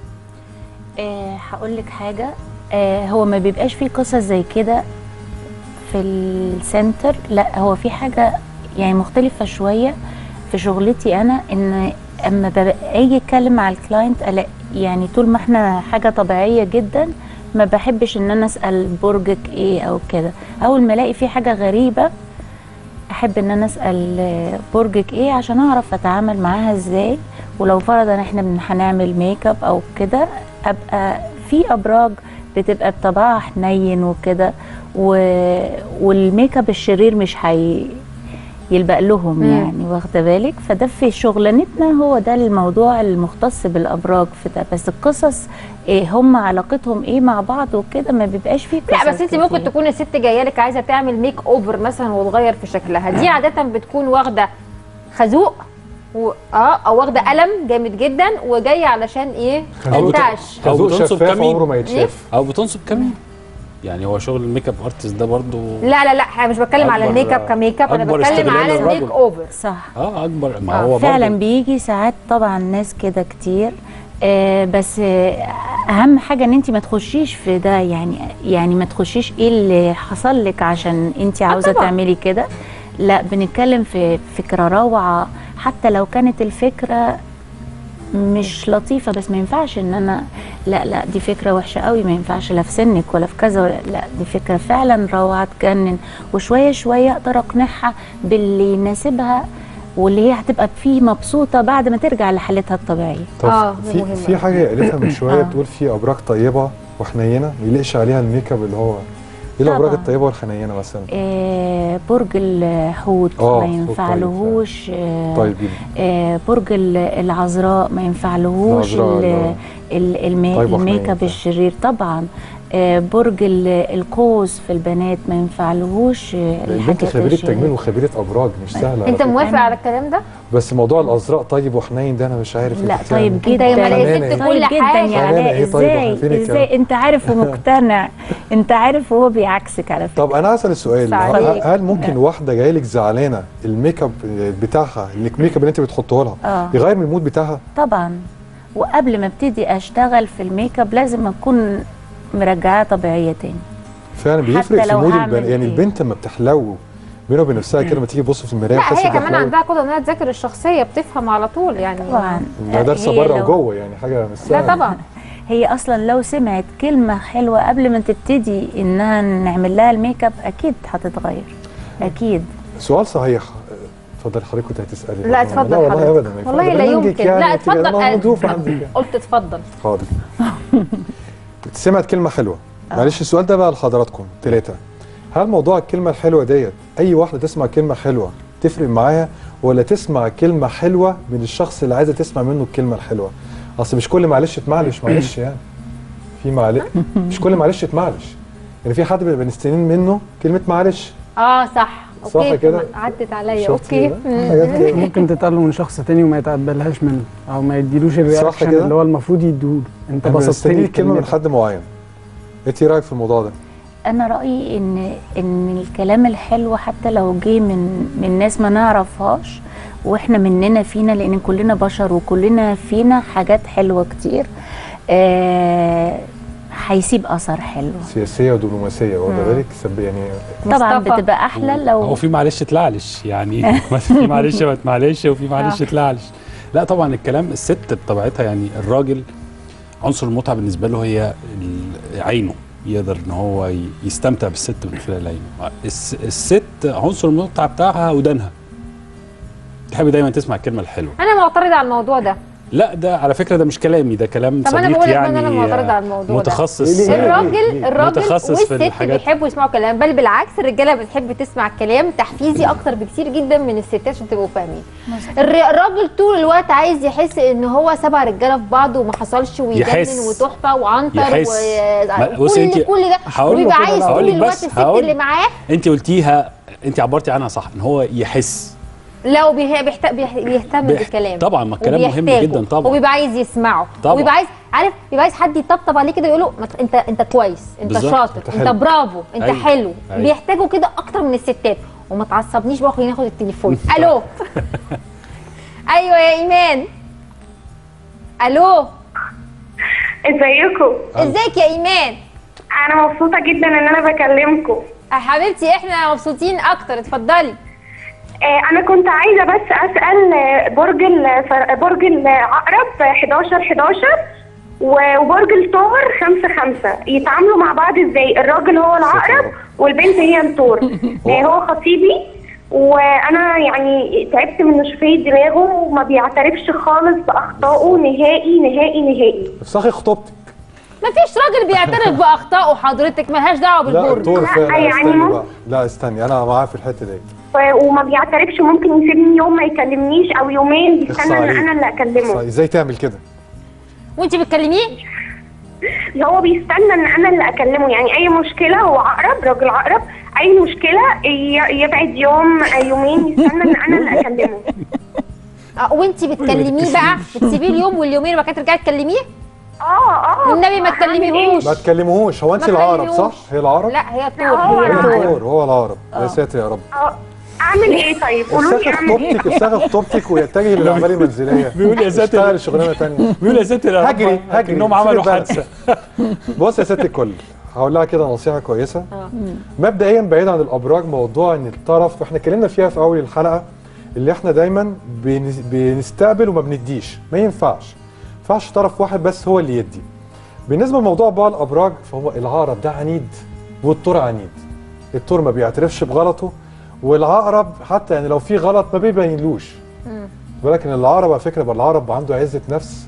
S4: آه هقول لك حاجه آه هو ما بيبقاش فيه قصص زي كده في السنتر لا هو في حاجه يعني مختلفه شويه في شغلتي انا ان اما ببقى اجي اتكلم مع الكلاينت الاقي يعني طول ما احنا حاجه طبيعيه جدا ما بحبش ان انا اسال برجك ايه او كده اول ما الاقي في حاجه غريبه احب ان انا اسال آه، برجك ايه عشان اعرف اتعامل معاها ازاي ولو فرضا احنا بن- هنعمل ميك اب او كده ابقى في ابراج بتبقى بطبعها حنين وكده و... والميك اب الشرير مش هي يلبق لهم
S2: مم.
S4: يعني واخده بالك فده في شغلانتنا هو ده الموضوع المختص بالابراج في ده بس القصص إيه هم علاقتهم ايه مع بعض وكده ما بيبقاش فيه
S2: لا
S4: قصص
S2: بس انت ممكن
S4: كتير.
S2: تكون الست جايه لك عايزه تعمل ميك اوفر مثلا وتغير في شكلها دي عاده بتكون واخده خازوق و... اه او واخده قلم جامد جدا وجايه علشان ايه
S1: خازوق.
S2: انتعش
S3: أو
S1: خازوق
S3: بتنصب
S1: شفاف
S3: كمين.
S1: عمره ما يتشاف
S3: او بتنصب كمين يعني هو شغل الميك اب ارتست ده برضو
S2: لا لا لا احنا مش بتكلم على
S3: أكبر-
S2: الميك اب كميك اب انا
S3: أكبر
S2: بتكلم
S3: استغلال
S2: على
S3: للرجل.
S2: الميك اوفر
S4: صح
S3: اه اكبر ما
S2: آه،
S3: هو
S4: فعلا
S3: برضو
S4: بيجي ساعات طبعا ناس كده كتير آه بس آه اهم حاجه ان انت ما تخشيش في ده يعني يعني ما تخشيش ايه اللي حصل لك عشان انت عاوزه
S2: طبعاً.
S4: تعملي كده لا بنتكلم في فكره روعه حتى لو كانت الفكره مش لطيفه بس ما ينفعش ان انا لا لا دي فكره وحشه قوي ما ينفعش لا في سنك ولا في كذا ولا لا دي فكره فعلا روعه تجنن وشويه شويه اقدر اقنعها باللي يناسبها واللي هي هتبقى فيه مبسوطه بعد ما ترجع لحالتها الطبيعيه
S1: طب
S2: آه،
S1: في
S2: مهمة.
S1: في حاجه قالتها من شويه
S4: آه.
S1: بتقول في ابراج طيبه وحنينه ما يليقش عليها الميك اب اللي هو ايه الابراج
S4: طبعاً.
S1: الطيبه والحنينه مثلا
S4: آه برج الحوت
S1: آه،
S4: ما
S1: حوت
S4: ينفعلهوش آه
S1: طيب جدا
S4: آه برج ال- العذراء ما ينفعلهوش
S1: العذراء،
S4: ال-
S1: آه.
S4: ال- المي-
S1: طيب وحنين
S4: الميك اب
S1: فعلا.
S4: الشرير طبعا آه برج ال- القوس في البنات ما ينفعلهوش آه،
S1: البنت
S4: الحاجات
S1: خبيره
S4: الشريرة.
S1: تجميل وخبيره ابراج مش سهله على
S2: انت
S1: فكرة.
S2: موافق على الكلام ده
S1: بس موضوع الازرق طيب وحنين ده انا مش عارف
S4: لا
S1: انت
S4: طيب
S1: بتعمل-
S4: جدا
S2: انت يا
S1: ملاقي
S2: ست
S1: طيب
S2: كل
S4: جدا
S2: حاجه
S4: يا
S1: فنانة
S4: علاء
S1: ايه طيب؟
S4: ازاي
S1: فين الكلام؟
S4: ازاي انت عارف ومقتنع انت عارف وهو بيعكسك على فكره
S1: طب انا هسال السؤال
S2: عليك.
S1: هل ممكن واحده جايه لك زعلانه الميك اب بتاعها الميك اب اللي انت بتحطه لها
S4: اه
S1: يغير من المود بتاعها
S4: طبعا وقبل ما ابتدي اشتغل في الميك اب لازم اكون مرجعاه طبيعيه تاني
S1: فعلا بيفرق في
S4: لو
S1: مود
S4: هعمل
S1: البني يعني
S4: إيه؟
S1: البنت لما بتحلو بينها وبين نفسها كده لما تيجي تبص في المرايه
S2: لا
S1: وتحس
S2: هي كمان
S1: بحلاوة.
S2: عندها قدره انها تذاكر الشخصيه بتفهم على طول يعني
S4: طبعا
S1: ده دارسه
S4: هي
S1: بره
S4: لو-
S1: وجوه يعني حاجه مش
S2: لا
S1: سهله
S2: طبعا
S4: هي اصلا لو سمعت كلمه حلوه قبل ما تبتدي انها نعمل لها الميك اب اكيد هتتغير اكيد
S1: سؤال صحيح اتفضل حضرتك كنت هتسالي
S2: لا اتفضل
S1: لا والله
S2: حضرتك.
S1: ابدا ما
S2: والله
S1: ينفعش.
S2: لا
S1: برنامجك
S2: يمكن
S1: يعني
S2: لا
S1: أنت كده،
S2: اتفضل
S1: أنا مضيوف
S2: أه.
S1: عندك
S2: قلت اتفضل
S1: حاضر سمعت كلمة حلوة معلش السؤال ده بقى لحضراتكم ثلاثة هل موضوع الكلمة الحلوة ديت أي واحدة تسمع كلمة حلوة تفرق معاها ولا تسمع كلمة حلوة من الشخص اللي عايزة تسمع منه الكلمة الحلوة أصل مش كل معلش تمعلش معلش يعني في معلش مش كل معلش تمعلش يعني في حد بنبقى مستنيين منه كلمة معلش
S2: اه صح
S1: صح
S2: اوكي
S1: كده؟
S2: عدت عليا
S1: شفتي
S2: اوكي
S1: بقى؟
S2: مم.
S1: حاجات كده.
S5: ممكن تتقال من شخص تاني وما يتقبلهاش منه او ما يديلوش الرياكشن
S1: كده؟
S5: اللي هو المفروض يديهوله انت
S1: أنا
S5: بسطتني
S1: مستني الكلمة من
S5: بكلمتك.
S1: حد معين انت إيه رايك في الموضوع ده؟
S4: انا رايي ان ان الكلام الحلو حتى لو جه من من ناس ما نعرفهاش واحنا مننا فينا لان كلنا بشر وكلنا فينا حاجات حلوه كتير آه، هيسيب اثر حلو
S1: سياسيه ودبلوماسيه واخد بالك سب- يعني
S4: طبعا
S2: مصطفى.
S4: بتبقى احلى
S3: هو
S4: لو
S3: في معلش تلعلش يعني في معلش ما معلش وفي معلش تلعلش لا طبعا الكلام الست بطبيعتها يعني الراجل عنصر المتعه بالنسبه له هي ال- عينه يقدر ان هو ي- يستمتع بالست من خلال عينه الس- الست عنصر المتعه بتاعها ودانها تحب دايما تسمع الكلمه الحلوه
S2: انا معترضه على الموضوع ده
S3: لا ده على فكره ده مش كلامي ده كلام
S2: طب أنا
S3: صديق
S2: بقول لك إن
S3: يعني
S2: أنا معترضة على الموضوع ده.
S3: متخصص
S1: ليه؟ ليه؟
S2: الراجل الراجل
S3: متخصص في
S2: والست
S3: الحاجات.
S2: بيحبوا يسمعوا كلام بل بالعكس الرجاله بتحب تسمع كلام تحفيزي اكتر بكتير جدا من الستات عشان تبقوا فاهمين الر- الراجل طول الوقت عايز يحس ان هو سبع رجاله في بعض وما حصلش ويجنن
S3: يحس.
S2: وتحفه وعنتر
S3: يحس. ما-
S2: و...
S3: بصي
S2: كل
S3: انت-
S2: كل ده
S3: هقول له
S2: وبيبقى
S3: كده
S2: عايز
S3: بقى.
S2: طول
S3: هقول لك
S2: الوقت
S3: بس،
S2: الست
S3: هقول-
S2: اللي معاه
S3: انت قلتيها انت عبرتي عنها صح ان هو يحس
S2: لو بيه- بيحت... بيه- بيهتم
S3: بيح-
S2: بالكلام
S3: طبعا، ما الكلام مهم
S2: وبيحتاجه،
S3: جدا طبعا.
S2: وبيبقى عايز يسمعه
S3: طبعا.
S2: وبيبقى عايز عارف بيبقى عايز حد يطبطب عليه كده يقول له ما ت- انت انت كويس انت
S3: بالظبط،
S2: شاطر
S1: انت
S2: انت,
S1: حلو.
S2: برافو انت
S3: أيوة،
S2: حلو
S3: أيوة.
S2: بيحتاجوا كده اكتر من الستات وما تعصبنيش بقى خلينا ناخد التليفون الو ايوه يا ايمان الو
S7: ازيكم
S2: ازيك يا ايمان
S7: انا مبسوطه جدا ان انا بكلمكم
S2: يا حبيبتي احنا مبسوطين اكتر اتفضلي
S7: آه، انا كنت عايزه بس اسال آه، برج الفر- برج العقرب آه، 11 11 و- وبرج الثور 5 5 يتعاملوا مع بعض ازاي الراجل هو العقرب والبنت هي الثور آه، هو خطيبي وانا يعني تعبت من نشفيه دماغه وما بيعترفش خالص باخطائه نهائي نهائي نهائي
S1: افسخي خطوبتك
S2: ما فيش راجل بيعترف باخطائه حضرتك ملهاش دعوه
S1: لا
S2: بالبرج
S1: الدور
S7: لا،
S1: فعلا
S7: يعني
S1: استني
S7: ممكن-
S1: بقى لا استني انا معاه في الحته دي
S7: و- وما بيعترفش ممكن يسيبني يوم ما يكلمنيش او يومين
S1: اخصى
S7: بيستنى ان
S1: عليك.
S7: انا اللي اكلمه
S1: اخصى- ازاي تعمل كده
S2: وانت بتكلميه
S7: هو بيستنى ان انا اللي اكلمه يعني اي مشكله هو عقرب راجل عقرب اي مشكله ي- يبعد يوم يومين يستنى ان انا اللي اكلمه
S2: اه وانت بتكلميه بقى بتسيبيه اليوم واليومين وبعد كده ترجعي تكلميه
S7: اه اه
S2: والنبي ما
S7: هعمل إيه؟
S2: تكلميهوش
S1: ما تكلموهوش هو انت
S2: ما
S1: العقرب
S2: تكلميهوش.
S1: صح هي العقرب
S2: لا هي
S7: لا،
S2: الطور
S7: هو
S2: هي
S1: هي
S7: العقرب.
S2: الطور
S1: الدور هو العقرب يا ساتر يا رب
S7: اه اعمل ايه طيب قولوا
S1: افسخي
S7: لي اعمل ايه
S1: خطوبتك افسخي خطوبتك ويتجه للاعمال المنزليه
S3: بيقول يا ساتر.
S1: اشتغل شغلانه ثانيه
S3: بيقول يا ست
S1: هجري هجري
S3: انهم عملوا
S1: سيبك بقى.
S3: حادثه
S1: بص يا ست الكل هقول لها كده نصيحه كويسه مبدئيا بعيد عن الابراج موضوع ان الطرف واحنا اتكلمنا فيها في اول الحلقه اللي احنا دايما بنس- بنستقبل وما بنديش ما ينفعش ما ينفعش طرف واحد بس هو اللي يدي بالنسبه لموضوع بقى الابراج فهو العقرب ده عنيد والثور عنيد الثور ما بيعترفش بغلطه والعقرب حتى يعني لو في غلط ما بيبينلوش ولكن العقرب على فكره بقى العقرب عنده عزه نفس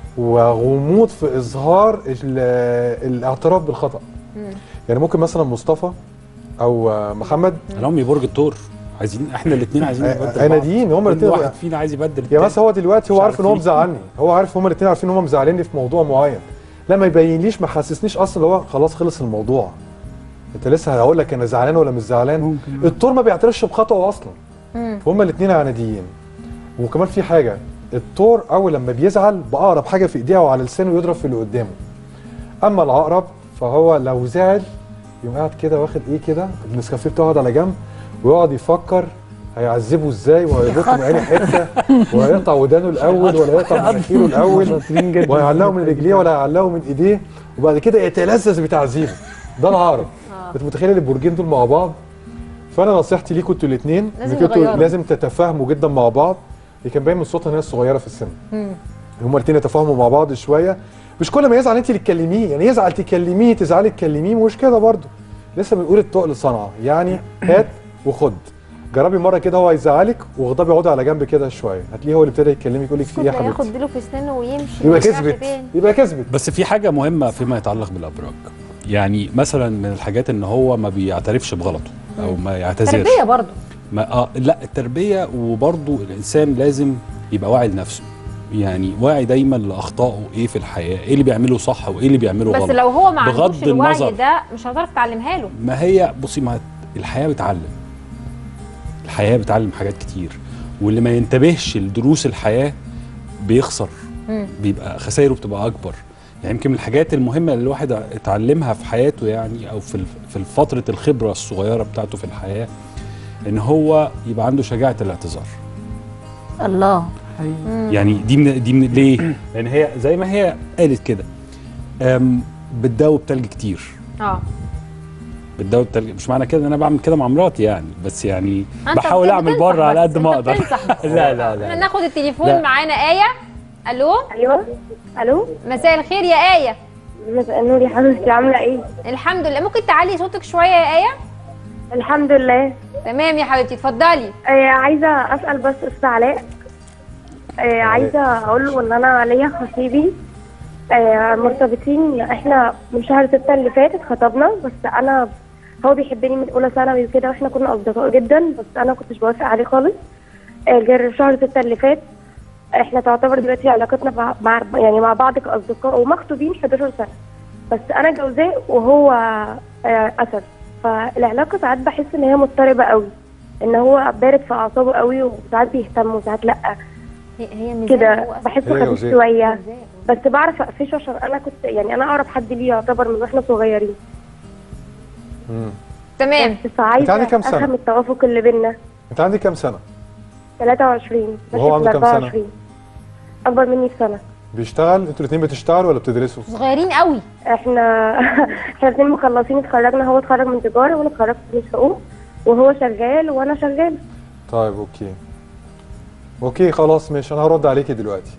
S1: وغموض في اظهار ال- الاعتراف بالخطا يعني ممكن مثلا مصطفى او محمد
S3: انا امي برج الثور عايزين احنا الاثنين عايزين
S1: آه،
S3: نبدل
S1: عناديين، هما
S3: كل
S1: الاتنين-
S3: واحد فينا عايز يبدل
S1: يا
S3: التاني.
S1: مثلا هو دلوقتي هو
S3: مش
S1: عارف
S3: عارف
S1: ان هو
S3: ليه.
S1: مزعلني هو عارف هما الاثنين عارفين ان هما مزعليني في موضوع معين لا ما يبينليش ما حسسنيش اصلا اللي هو خلاص خلص الموضوع انت لسه هقول لك انا زعلان ولا مش زعلان الطور ما بيعترفش بخطأه اصلا هما الاثنين عناديين وكمان في حاجه الطور اول لما بيزعل باقرب حاجه في ايديه وعلى لسانه يضرب في اللي قدامه اما العقرب فهو لو زعل يقوم قاعد كده واخد ايه كده النسكافيه بتاعه على جنب ويقعد يفكر هيعذبه ازاي وهيربطه من اي حته وهيقطع ودانه الاول ولا يقطع مناخيره الاول
S5: شاطرين جدا
S1: وهيعلقه من رجليه ولا هيعلقه من ايديه وبعد كده يتلذذ بتعذيبه ده العقرب انت متخيل البرجين دول مع بعض فانا نصيحتي ليكوا انتوا الاثنين
S2: لازم
S1: انكم انتوا
S2: يغيروا.
S1: لازم تتفاهموا جدا مع بعض اللي كان باين من صوتها ان هي صغيره في السن هما الاثنين يتفاهموا مع بعض شويه مش كل ما يزعل انت اللي تكلميه يعني يزعل تكلميه تزعلي تكلميه مش كده برضه لسه بنقول التقل صنعه يعني هات وخد جربي مره كده هو هيزعلك واغضبي اقعدي على جنب كده شويه هتلاقيه هو اللي ابتدى يكلمك يقول لك في ايه يا
S2: ياخد
S1: حبيبتي
S2: ديله في اسنانه ويمشي
S1: يبقى
S2: ويرجع
S1: كسبت
S2: تاني.
S1: يبقى كسبت
S3: بس في حاجه مهمه فيما يتعلق بالابراج يعني مثلا من الحاجات ان هو ما بيعترفش بغلطه او ما يعتذرش
S2: تربيه برضه
S3: ما اه لا التربيه وبرضه الانسان لازم يبقى واعي لنفسه يعني واعي دايما لاخطائه ايه في الحياه ايه اللي بيعمله صح وايه اللي بيعمله
S2: بس
S3: غلط
S2: لو هو ما
S3: بغض
S2: عندوش الوعي
S3: النظر.
S2: ده مش هتعرف تعلمها له
S3: ما هي بصي ما الحياه بتعلم الحياه بتعلم حاجات كتير واللي ما ينتبهش لدروس الحياه بيخسر
S2: مم.
S3: بيبقى خسايره بتبقى اكبر يعني يمكن من الحاجات المهمه اللي الواحد اتعلمها في حياته يعني او في الف- في فتره الخبره الصغيره بتاعته في الحياه ان هو يبقى عنده شجاعه الاعتذار
S4: الله
S3: يعني دي من دي من ليه؟ لان هي زي ما هي قالت كده أم، بتداوب تلج كتير
S2: اه
S3: بتداوب تلج مش معنى كده ان انا بعمل كده مع مراتي يعني بس يعني
S2: أنت
S3: بحاول
S2: بت-
S3: اعمل
S2: بتنصح
S3: بره على
S2: بس،
S3: قد ما
S2: أنت
S3: اقدر
S2: بتنصح بس.
S3: لا لا
S2: احنا
S3: لا
S2: ناخد التليفون
S3: لا.
S2: معانا آية الو
S7: ايوه الو
S2: مساء الخير يا آية
S7: مساء النور يا حبيبتي عامله ايه
S2: الحمد لله ممكن تعلي صوتك شوية يا آية
S7: الحمد لله
S2: تمام يا حبيبتي اتفضلي
S7: آه عايزه اسال بس استاذ علاء آه عايزه اقول له ان انا ليا خطيبي آه مرتبطين احنا من شهر ستة اللي فات اتخطبنا بس انا هو بيحبني من اولى ثانوي وكده واحنا كنا اصدقاء جدا بس انا كنتش بوافق عليه خالص آه غير شهر ستة اللي فات احنا تعتبر دلوقتي علاقتنا مع مع- يعني مع بعض كاصدقاء ومخطوبين 11 سنه بس انا جوزاه وهو آه اسد فالعلاقه ساعات بحس ان هي مضطربه قوي ان هو بارد في اعصابه قوي وساعات بيهتم وساعات لا
S2: هي هي ميزان
S7: كده
S2: هو أساساً.
S7: بحسه
S1: هي
S7: خفيف
S1: وزي-
S7: شويه بس بعرف اقفشه عشان انا كنت يعني انا اقرب حد ليه يعتبر من واحنا صغيرين
S1: مم.
S2: تمام
S7: بس فعايزه
S1: أنت عندك كام سنة؟
S7: افهم التوافق اللي بينا
S1: انت عندك كام سنه
S7: 23
S1: وهو
S7: ماشي في
S1: عنده كام سنة؟
S7: 24 اكبر مني بسنه
S1: بيشتغل انتوا الاثنين بتشتغلوا ولا بتدرسوا
S2: صغيرين قوي
S7: احنا احنا الاثنين مخلصين اتخرجنا هو اتخرج من تجاره وانا اتخرجت من حقوق وهو شغال وانا شغاله
S1: طيب اوكي اوكي خلاص ماشي انا هرد عليكي دلوقتي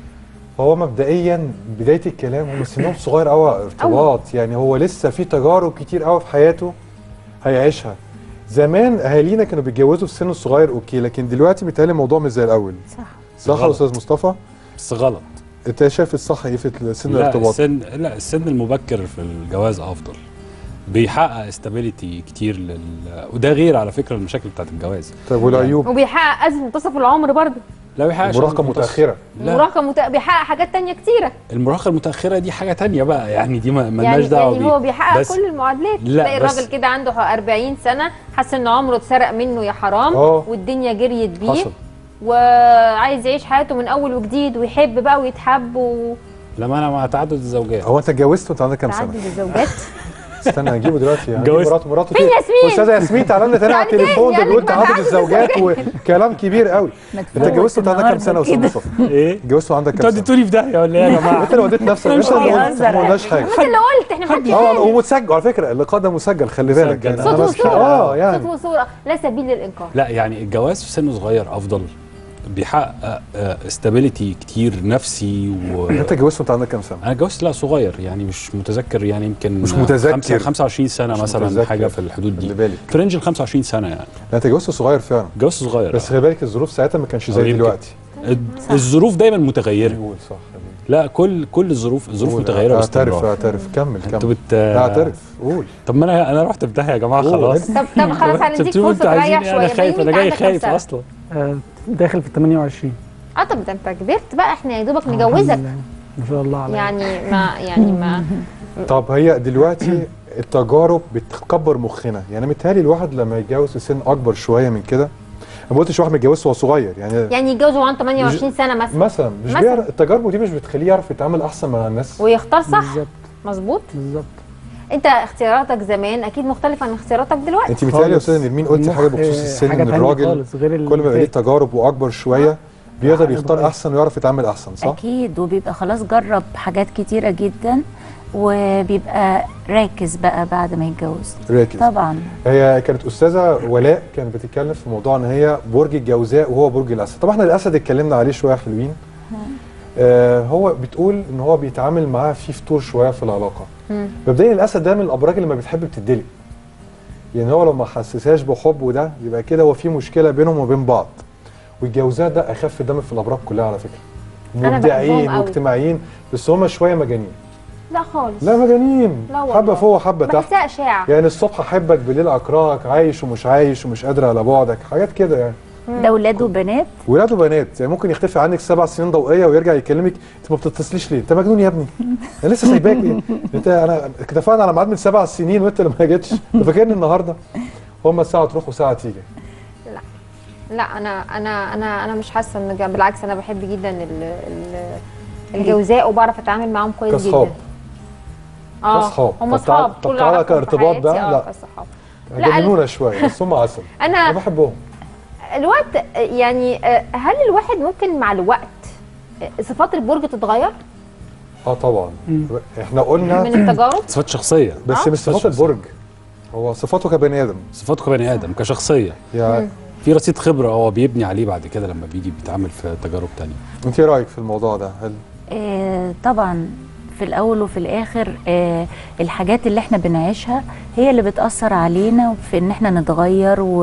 S1: هو مبدئيا بدايه الكلام هم سنهم صغير قوي ارتباط يعني هو لسه في تجارب كتير قوي في حياته هيعيشها زمان اهالينا كانوا بيتجوزوا في السن الصغير اوكي لكن دلوقتي بيتهيألي الموضوع مش زي الاول
S4: صح
S1: صح يا
S3: غلط.
S1: استاذ مصطفى
S3: بس غلط
S1: انت شايف الصح ايه في سن
S3: لا
S1: الارتباط
S3: السن لا السن المبكر في الجواز افضل بيحقق استابيليتي كتير لل وده غير على فكره المشاكل بتاعت الجواز
S1: طيب والعيوب
S2: وبيحقق أزمة منتصف العمر برضه
S3: لا بيحقق
S1: المراهقه
S3: شغل
S1: متاخره
S3: لا
S2: المراهقة مت... بيحقق حاجات تانية كتيرة
S3: المراهقه المتاخره دي حاجه تانية بقى يعني دي ما- ملناش
S2: يعني
S3: دعوه
S2: يعني
S3: بيها.
S2: هو بيحقق
S3: بس
S2: كل المعادلات
S3: لا،
S2: تلاقي
S3: بس-
S2: الراجل كده عنده 40 سنة حاسس ان عمره اتسرق منه يا حرام
S1: اه.
S2: والدنيا جريت بيه
S1: حصل
S2: وعايز يعيش حياته من اول وجديد ويحب بقى ويتحب و
S3: لما انا مع تعدد الزوجات
S1: هو انت اتجوزت وانت عندك كام سنه؟
S2: تعدد الزوجات
S1: استنى هجيبه دلوقتي يعني
S3: اتجوزت.
S1: مراته مراته
S2: فين
S1: كده.
S2: ياسمين؟
S1: استاذه ياسمين تعالى لنا تاني على
S2: يعني
S1: التليفون ده
S2: يعني
S1: بيقول تعدد
S2: تعدد
S1: الزوجات وكلام كبير قوي
S4: ما
S1: انت اتجوزت وانت عندك كام سنه يا استاذ
S4: كده.
S1: مصطفى؟
S3: ايه
S1: اتجوزت وعندك
S3: انتوا
S1: كام سنه؟
S3: وديتوني في داهيه ولا ايه يا جماعه
S1: انت اللي وديت نفسك
S3: مش
S1: انت اللي قلت
S4: بيهزر
S1: ما قلناش حاجه
S2: انت اللي قلت احنا محدش
S1: اه
S2: فاهم.
S1: ومتسجل على فكره اللقاء ده مسجل خلي بالك
S3: مسجل.
S1: يعني
S2: صوت
S1: أنا مش-
S2: وصورة
S1: اه
S2: صوت
S1: يعني
S2: وصورة لا سبيل للإنكار
S3: لا يعني الجواز في سن صغير افضل بيحقق استابيليتي كتير نفسي و
S1: انت اتجوزت وانت عندك كام سنه؟
S3: انا اتجوزت لا صغير يعني مش متذكر يعني يمكن
S1: مش متذكر.
S3: خمسة- 25 سنه
S1: مش
S3: مثلا
S1: متذكر.
S3: حاجه في الحدود
S1: خلي
S3: دي
S1: بالك
S3: في رينج ال 25 سنه يعني
S1: لا انت اتجوزت صغير فعلا
S3: اتجوزت صغير
S1: بس خلي بالك الظروف ساعتها ما كانش
S3: أو
S1: زي
S3: يمكن.
S1: دلوقتي
S3: الد- الظروف دايما متغيره
S1: قول صح
S3: لا كل كل الظروف الظروف
S1: قول.
S3: متغيره
S1: اعترف
S3: باستمرار
S1: اعترف كمل
S3: انتوا
S1: كمل
S3: بت
S1: لا اعترف قول
S3: طب ما انا انا رحت في داهيه يا جماعه
S1: قول.
S3: خلاص
S2: طب طب خلاص هنديك
S3: سبتوني
S2: فرصة
S3: انتوا
S2: تريح
S3: عايزين
S2: شوية
S3: انا خايف
S2: بيني
S3: انا جاي
S2: انت عندك كام
S3: خايف
S2: سنة؟
S3: اصلا
S5: آه، داخل في 28
S2: اه طب ده انت كبرت بقى احنا يا دوبك
S5: الحمد
S2: نجوزك
S5: لله. ما شاء الله عليك
S2: يعني ما يعني ما
S1: طب هي دلوقتي التجارب بتكبر مخنا يعني متهيألي الواحد لما يتجوز في سن اكبر شويه من كده انا ما قلتش واحد متجوز وهو صغير يعني
S2: يعني يتجوز وهو عنده 28 سنة مثلا
S1: مثلا مش
S2: مثلا.
S1: بيعرف التجارب دي مش بتخليه يعرف يتعامل احسن مع الناس
S2: ويختار صح
S5: بالظبط
S2: مظبوط
S5: بالظبط
S2: انت اختياراتك زمان اكيد مختلفه عن اختياراتك دلوقتي
S1: انت متهيألي يا
S5: خالص.
S1: استاذه نرمين قلتي حاجه
S5: المخ،
S1: بخصوص
S5: آه،
S1: السن
S5: حاجة
S1: ان
S5: تانية
S1: الراجل
S5: خالص غير اللي
S1: كل ما يبقى ليه
S5: فات.
S1: تجارب واكبر شويه بيقدر
S5: حاجة
S1: يختار
S5: اتغير.
S1: احسن ويعرف يتعامل احسن صح؟
S4: اكيد وبيبقى خلاص جرب حاجات كتيره جدا وبيبقى راكز بقى بعد ما يتجوز
S1: راكز
S4: طبعا
S1: هي كانت استاذه ولاء كانت بتتكلم في موضوع ان هي برج الجوزاء وهو برج الاسد طبعا احنا الاسد اتكلمنا عليه شويه حلوين آه هو بتقول ان هو بيتعامل معاها في فتور شويه في العلاقه
S2: مم.
S1: مبدئيا الاسد ده من الابراج اللي ما بتحب بتدلي يعني هو لو ما حسسهاش بحبه ده يبقى كده هو في مشكله بينهم وبين بعض والجوزاء ده اخف دم في الابراج كلها على فكره
S2: أنا
S1: مبدعين
S2: بحبهم قوي.
S1: واجتماعيين بس هم شويه مجانين
S2: لا خالص
S1: لا مجانين
S2: لا والله.
S1: حبه فوق وحبه تحت
S2: بحسها اشاعه
S1: يعني الصبح احبك بالليل اكرهك عايش ومش عايش ومش قادر على بعدك حاجات كده يعني
S4: ده اولاد وبنات
S1: ولاد وبنات يعني ممكن يختفي عنك سبع سنين ضوئيه ويرجع يكلمك انت ما بتتصليش ليه؟ انت مجنون يا ابني انا لسه سايباك ليه؟ انت انا اتفقنا على ميعاد من سبع سنين وانت اللي ما جيتش انت فاكرني النهارده هما ساعه تروح وساعه تيجي
S2: لا انا انا انا انا مش حاسه ان جا- بالعكس انا بحب جدا ال ال الجوزاء وبعرف اتعامل معاهم كويس
S1: كاصحاب.
S2: جدا اه
S1: كاصحاب.
S2: هم
S1: طب تعال-
S2: اصحاب
S1: طب
S2: طول
S1: تعالى
S2: عمرهم في
S1: كارتباط
S2: حياتي،
S1: بقى؟
S2: اه
S1: لا.
S2: كاصحاب لا،
S1: جننونا شويه بس هم عسل انا
S2: انا
S1: بحبهم
S2: الوقت يعني آه، هل الواحد ممكن مع الوقت آه، صفات البرج تتغير
S1: اه طبعا
S5: مم.
S1: احنا قلنا
S2: من التجارب
S3: صفات شخصيه
S1: بس
S2: آه.
S1: مش صفات
S3: صفات
S1: البرج هو صفاته كبني ادم
S3: صفاته كبني ادم كشخصيه
S1: يعني
S3: في رصيد خبره هو بيبني عليه بعد كده لما بيجي بيتعامل في تجارب تانية
S1: انت ايه رايك في الموضوع ده هل
S4: آه، طبعا في الاول وفي الاخر آه، الحاجات اللي احنا بنعيشها هي اللي بتاثر علينا في ان احنا نتغير و...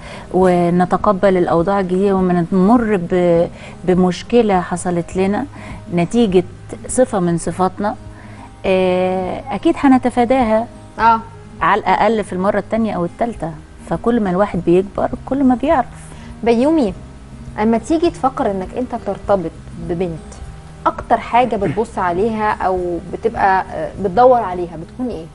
S4: ونتقبل الاوضاع الجديده وما نمر ب... بمشكله حصلت لنا نتيجه صفه من صفاتنا آه، اكيد هنتفاداها
S2: اه
S4: على الاقل في المره الثانيه او الثالثه فكل ما الواحد بيكبر كل ما بيعرف
S2: بيومي اما تيجي تفكر انك انت ترتبط ببنت اكتر حاجه بتبص عليها او بتبقى آه، بتدور عليها بتكون ايه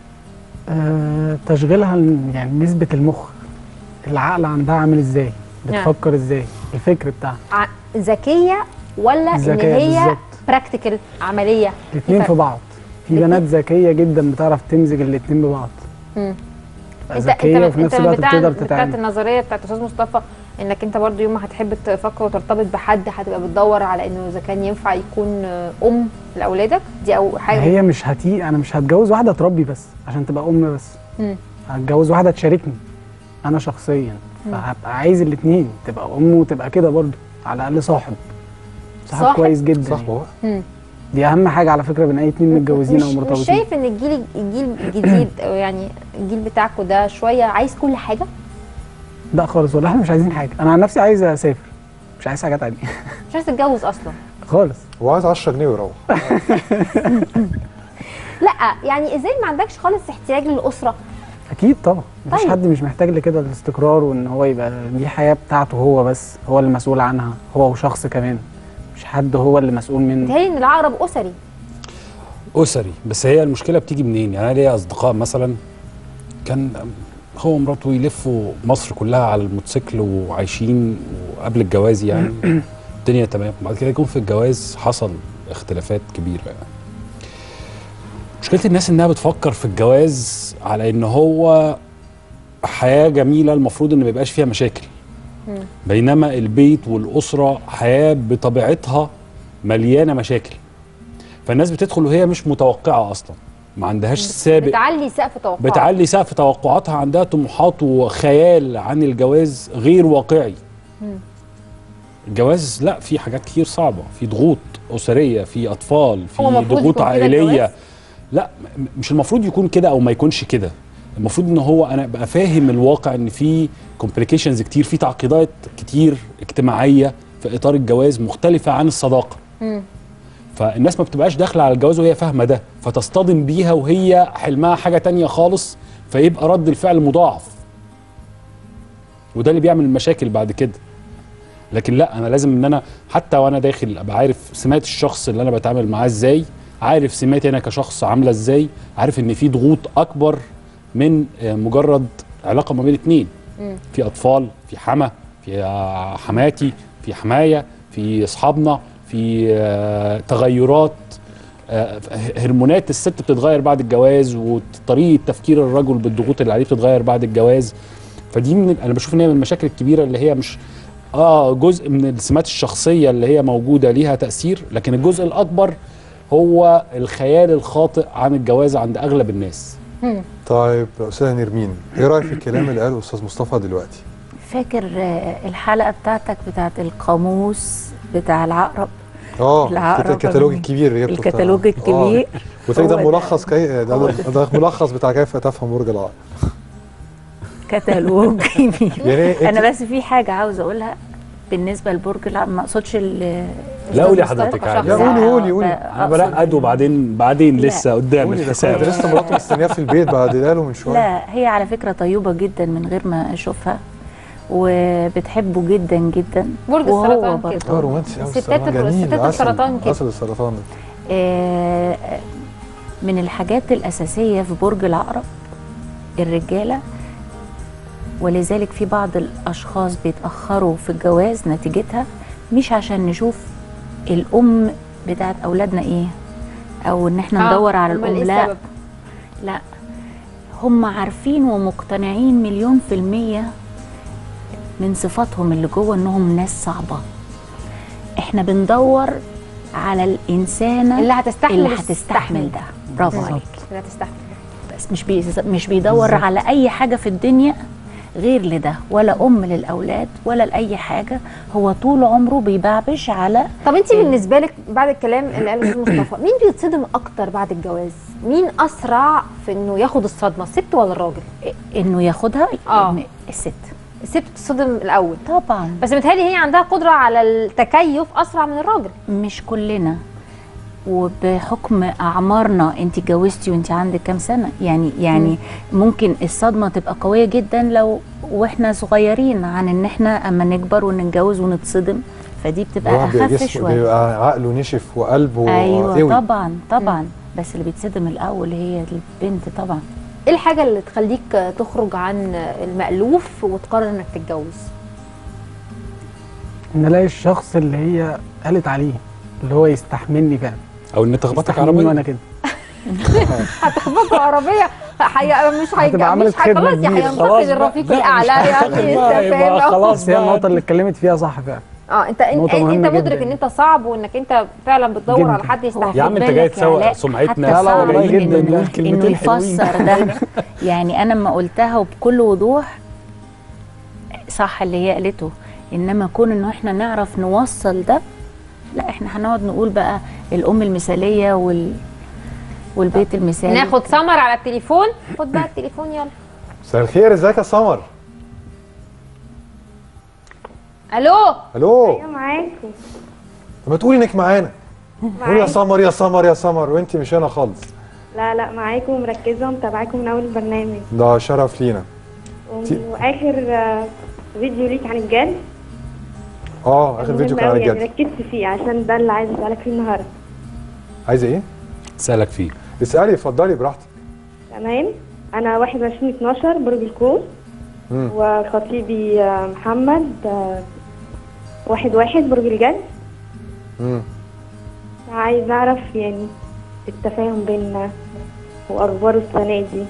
S5: آه تشغيلها ال- يعني نسبه المخ العقل عندها عامل ازاي
S2: نعم.
S5: بتفكر ازاي الفكر بتاعها
S2: ع- ذكيه ولا ان
S5: ذكية
S2: هي
S5: بالظبط.
S2: براكتيكال عمليه
S5: الاثنين
S2: فرق.
S5: في بعض في
S2: الاتنين-
S5: بنات ذكيه جدا بتعرف تمزج الاثنين ببعض
S2: مم.
S5: تبقى ذكيه وفي نفس
S2: من
S5: الوقت
S2: بتاع
S5: بتقدر
S2: بتاعت
S5: تتعامل
S2: النظريه بتاعت استاذ مصطفى انك انت برضو يوم ما هتحب تفكر وترتبط بحد هتبقى بتدور على انه اذا كان ينفع يكون آه، ام لاولادك دي اول حاجه
S5: هي مش هتي انا مش هتجوز واحده تربي بس عشان تبقى ام بس
S2: مم.
S5: هتجوز واحده تشاركني انا شخصيا فهبقى عايز الاثنين تبقى ام وتبقى كده برضو على الاقل صاحب صاحب,
S2: صاحب؟
S5: كويس جدا
S1: صح
S5: يعني.
S1: هو
S2: مم.
S5: دي اهم حاجه على فكره بين اي اتنين متجوزين
S2: مش,
S5: او
S2: مش
S5: مرتبطين
S2: شايف ان الجيل الجيل الجديد أو يعني الجيل بتاعكم ده شويه عايز كل حاجه
S5: لا خالص والله احنا مش عايزين حاجه انا عن نفسي عايز اسافر مش عايز حاجه تانية
S2: مش عايز تتجوز اصلا
S5: خالص
S1: هو عايز 10 جنيه ويروح
S2: لا يعني ازاي ما عندكش خالص احتياج للاسره
S5: اكيد طبعا مفيش
S2: طيب.
S5: حد مش محتاج لكده الاستقرار وان هو يبقى دي حياه بتاعته هو بس هو اللي مسؤول عنها هو وشخص كمان مش حد هو اللي مسؤول منه
S2: بيتهيألي ان العقرب اسري
S3: اسري بس هي المشكله بتيجي منين يعني انا ليا اصدقاء مثلا كان هو ومراته يلفوا مصر كلها على الموتوسيكل وعايشين وقبل الجواز يعني الدنيا تمام بعد كده يكون في الجواز حصل اختلافات كبيره يعني مشكله الناس انها بتفكر في الجواز على ان هو حياه جميله المفروض ان ما يبقاش فيها مشاكل بينما البيت والاسره حياه بطبيعتها مليانه مشاكل فالناس بتدخل وهي مش متوقعه اصلا ما عندهاش سابق
S2: بتعلي سقف توقعات
S3: بتعلي سقف توقعاتها عندها طموحات وخيال عن الجواز غير واقعي الجواز لا في حاجات كتير صعبه في ضغوط اسريه في اطفال
S2: هو
S3: في
S2: المفروض
S3: ضغوط
S2: يكون كده
S3: عائليه
S2: الجواز؟
S3: لا م- مش المفروض يكون كده او ما يكونش كده المفروض ان هو انا ابقى فاهم الواقع ان في كومبليكيشنز كتير في تعقيدات كتير اجتماعيه في اطار الجواز مختلفه عن الصداقه
S2: مم.
S3: فالناس ما بتبقاش داخله على الجواز وهي فاهمه ده فتصطدم بيها وهي حلمها حاجه تانية خالص فيبقى رد الفعل مضاعف وده اللي بيعمل المشاكل بعد كده لكن لا انا لازم ان انا حتى وانا داخل ابقى عارف سمات الشخص اللي انا بتعامل معاه ازاي عارف سماتي انا كشخص عامله ازاي عارف ان في ضغوط اكبر من آه، مجرد علاقه ما بين اتنين في اطفال في حما في آه، حماتي في حمايه في اصحابنا في آه، تغيرات آه، هرمونات الست بتتغير بعد الجواز وطريقه تفكير الرجل بالضغوط اللي عليه بتتغير بعد الجواز فدي من انا بشوف ان هي من المشاكل الكبيره اللي هي مش اه جزء من السمات الشخصيه اللي هي موجوده ليها تاثير لكن الجزء الاكبر هو الخيال الخاطئ عن الجواز عند اغلب الناس
S1: طيب يا استاذه نرمين ايه رايك في الكلام اللي قاله استاذ مصطفى دلوقتي
S4: فاكر آه، الحلقه بتاعتك بتاعت القاموس بتاع العقرب
S1: اه
S4: العقرب
S1: الكت- الكتالوج
S4: من-
S1: الكبير اللي جبته بتاع-
S4: الكتالوج الكبير
S1: آه. وتلاقي ده
S4: هو ده.
S1: ملخص كي... ده,
S4: هو
S1: ده, ده ملخص بتاع كيف تفهم برج العقرب
S4: كتالوج كبير
S1: يعني إيه-
S4: انا بس في حاجه عاوزه اقولها بالنسبه لبرج العقرب ما اقصدش ال-
S3: لا قولي
S4: الأستاذ
S3: حضرتك
S4: مصطفى
S3: عادي.
S1: لا،
S4: شخص.
S1: قولي- قولي- قولي.
S3: انا
S4: أقصد
S3: برقد وبعدين بعدين
S4: لا.
S3: لسه قدام
S1: قولي ده
S3: الحساب
S1: كنت لسه مراته مستنياه في البيت بعد له من شويه
S4: لا هي على فكره طيوبه جدا من غير ما اشوفها وبتحبه جدا جدا
S2: برج
S4: وهو
S2: السرطان
S4: برضه.
S2: كده
S1: اه رومانسي قوي
S2: الستات
S1: الصراحة. جميل
S2: الستات
S1: عسل.
S2: السرطان كده.
S1: عسل السرطان
S4: آه، من الحاجات الأساسية في برج العقرب الرجالة ولذلك في بعض الأشخاص بيتأخروا في الجواز نتيجتها مش عشان نشوف الأم بتاعت اولادنا ايه او ان احنا
S2: آه،
S4: ندور على
S2: أمال
S4: الام
S2: إيه
S4: لا
S2: السبب؟
S4: لا هم عارفين ومقتنعين مليون في المية من صفاتهم اللي جوه انهم ناس صعبة احنا بندور على الانسانة
S2: اللي هتستحمل
S4: اللي هتستحمل ده برافو
S5: بالظبط.
S4: عليك
S2: لا تستحمل
S4: بس مش بي مش بيدور على اي حاجة في الدنيا غير لده ولا ام للاولاد ولا لاي حاجة هو طول عمره بيبعبش على
S2: طب انت بالنسبه لك بعد الكلام اللي قاله الاستاذ مصطفى مين بيتصدم اكتر بعد الجواز مين اسرع في انه ياخد الصدمه الست ولا الراجل
S4: انه ياخدها
S2: آه.
S4: إن الست
S2: الست بتتصدم الاول
S4: طبعا
S2: بس متهيألي هي عندها قدره على التكيف اسرع من الراجل
S4: مش كلنا وبحكم اعمارنا انت اتجوزتي وانت عندك كام سنه يعني يعني ممكن الصدمه تبقى قويه جدا لو واحنا صغيرين عن ان احنا اما نكبر ونتجوز ونتصدم فدي بتبقى
S1: الواحد بيبقى
S4: اخف
S1: جسمه-
S4: شويه
S1: بيبقى عقله نشف وقلبه
S4: ايوه
S1: قوي
S4: طبعا طبعا بس اللي بيتصدم الاول هي البنت طبعا
S2: ايه الحاجه اللي تخليك تخرج عن المألوف وتقرر انك تتجوز
S5: ان الاقي الشخص اللي هي قالت عليه اللي هو يستحملني فعلا
S3: او ان تخبطك
S5: يستحملني
S3: عربيه
S5: وانا كده
S2: هتخبطوا عربيه حي... مش هي...
S5: هتبقى
S2: مش
S5: عملت
S2: هي...
S5: خدمة
S2: خلاص يا
S5: كبيرة.
S2: هينتقل
S3: خلاص بقى.
S2: الرفيق
S3: لا، مش
S2: الاعلى
S3: هينتقل
S2: يعني
S3: بقى،
S2: انت
S3: يبقى
S2: فاهم أهو.
S3: خلاص
S5: بس هي
S3: بقى.
S5: النقطه اللي اتكلمت فيها صح فعلا
S2: اه انت انت,
S5: نقطة
S2: انت
S5: مهمة
S2: مدرك
S5: جداً.
S2: ان انت صعب وانك انت فعلا بتدور
S5: جداً.
S2: على حد يستحمل
S3: يا عم انت
S4: خد
S3: جاي
S4: بالك يا
S3: تسوق
S4: علاء،
S3: سمعتنا
S4: حتى
S5: لا، لا،
S4: صعب
S5: والله
S3: جايين
S5: جداً
S4: انه
S5: يعني.
S4: انه
S3: كلمتين حلوين.
S4: يفسر ده يعني انا لما قلتها وبكل وضوح صح اللي هي قالته انما كون انه احنا نعرف نوصل ده لا احنا هنقعد نقول بقى الام المثاليه وال والبيت المثالي
S2: ناخد سمر على التليفون خد بقى التليفون يلا
S1: مساء الخير ازيك يا سمر
S2: الو
S1: الو
S7: معاكم
S1: طب ما تقولي انك معانا قولي يا سمر يا سمر يا سمر وانت مش هنا خالص
S7: لا لا معاكم مركزة ومتابعاكم من أول البرنامج
S1: ده شرف لينا تي-
S7: وآخر آه، فيديو ليك عن الجد
S1: اه اخر فيديو كان
S7: مهم
S1: على
S7: أوي يعني
S1: الجد
S7: ركزت فيه عشان ده اللي عايز أسألك فيه النهاردة
S1: عايزه ايه؟
S3: اسالك فيه
S1: اسالي اتفضلي براحتك
S7: تمام أنا 21 12 برج القوس
S1: مم.
S7: وخطيبي آه، محمد آه، واحد واحد برج الجد
S1: مم.
S7: عايز أعرف يعني التفاهم بيننا وأخباره السنة دي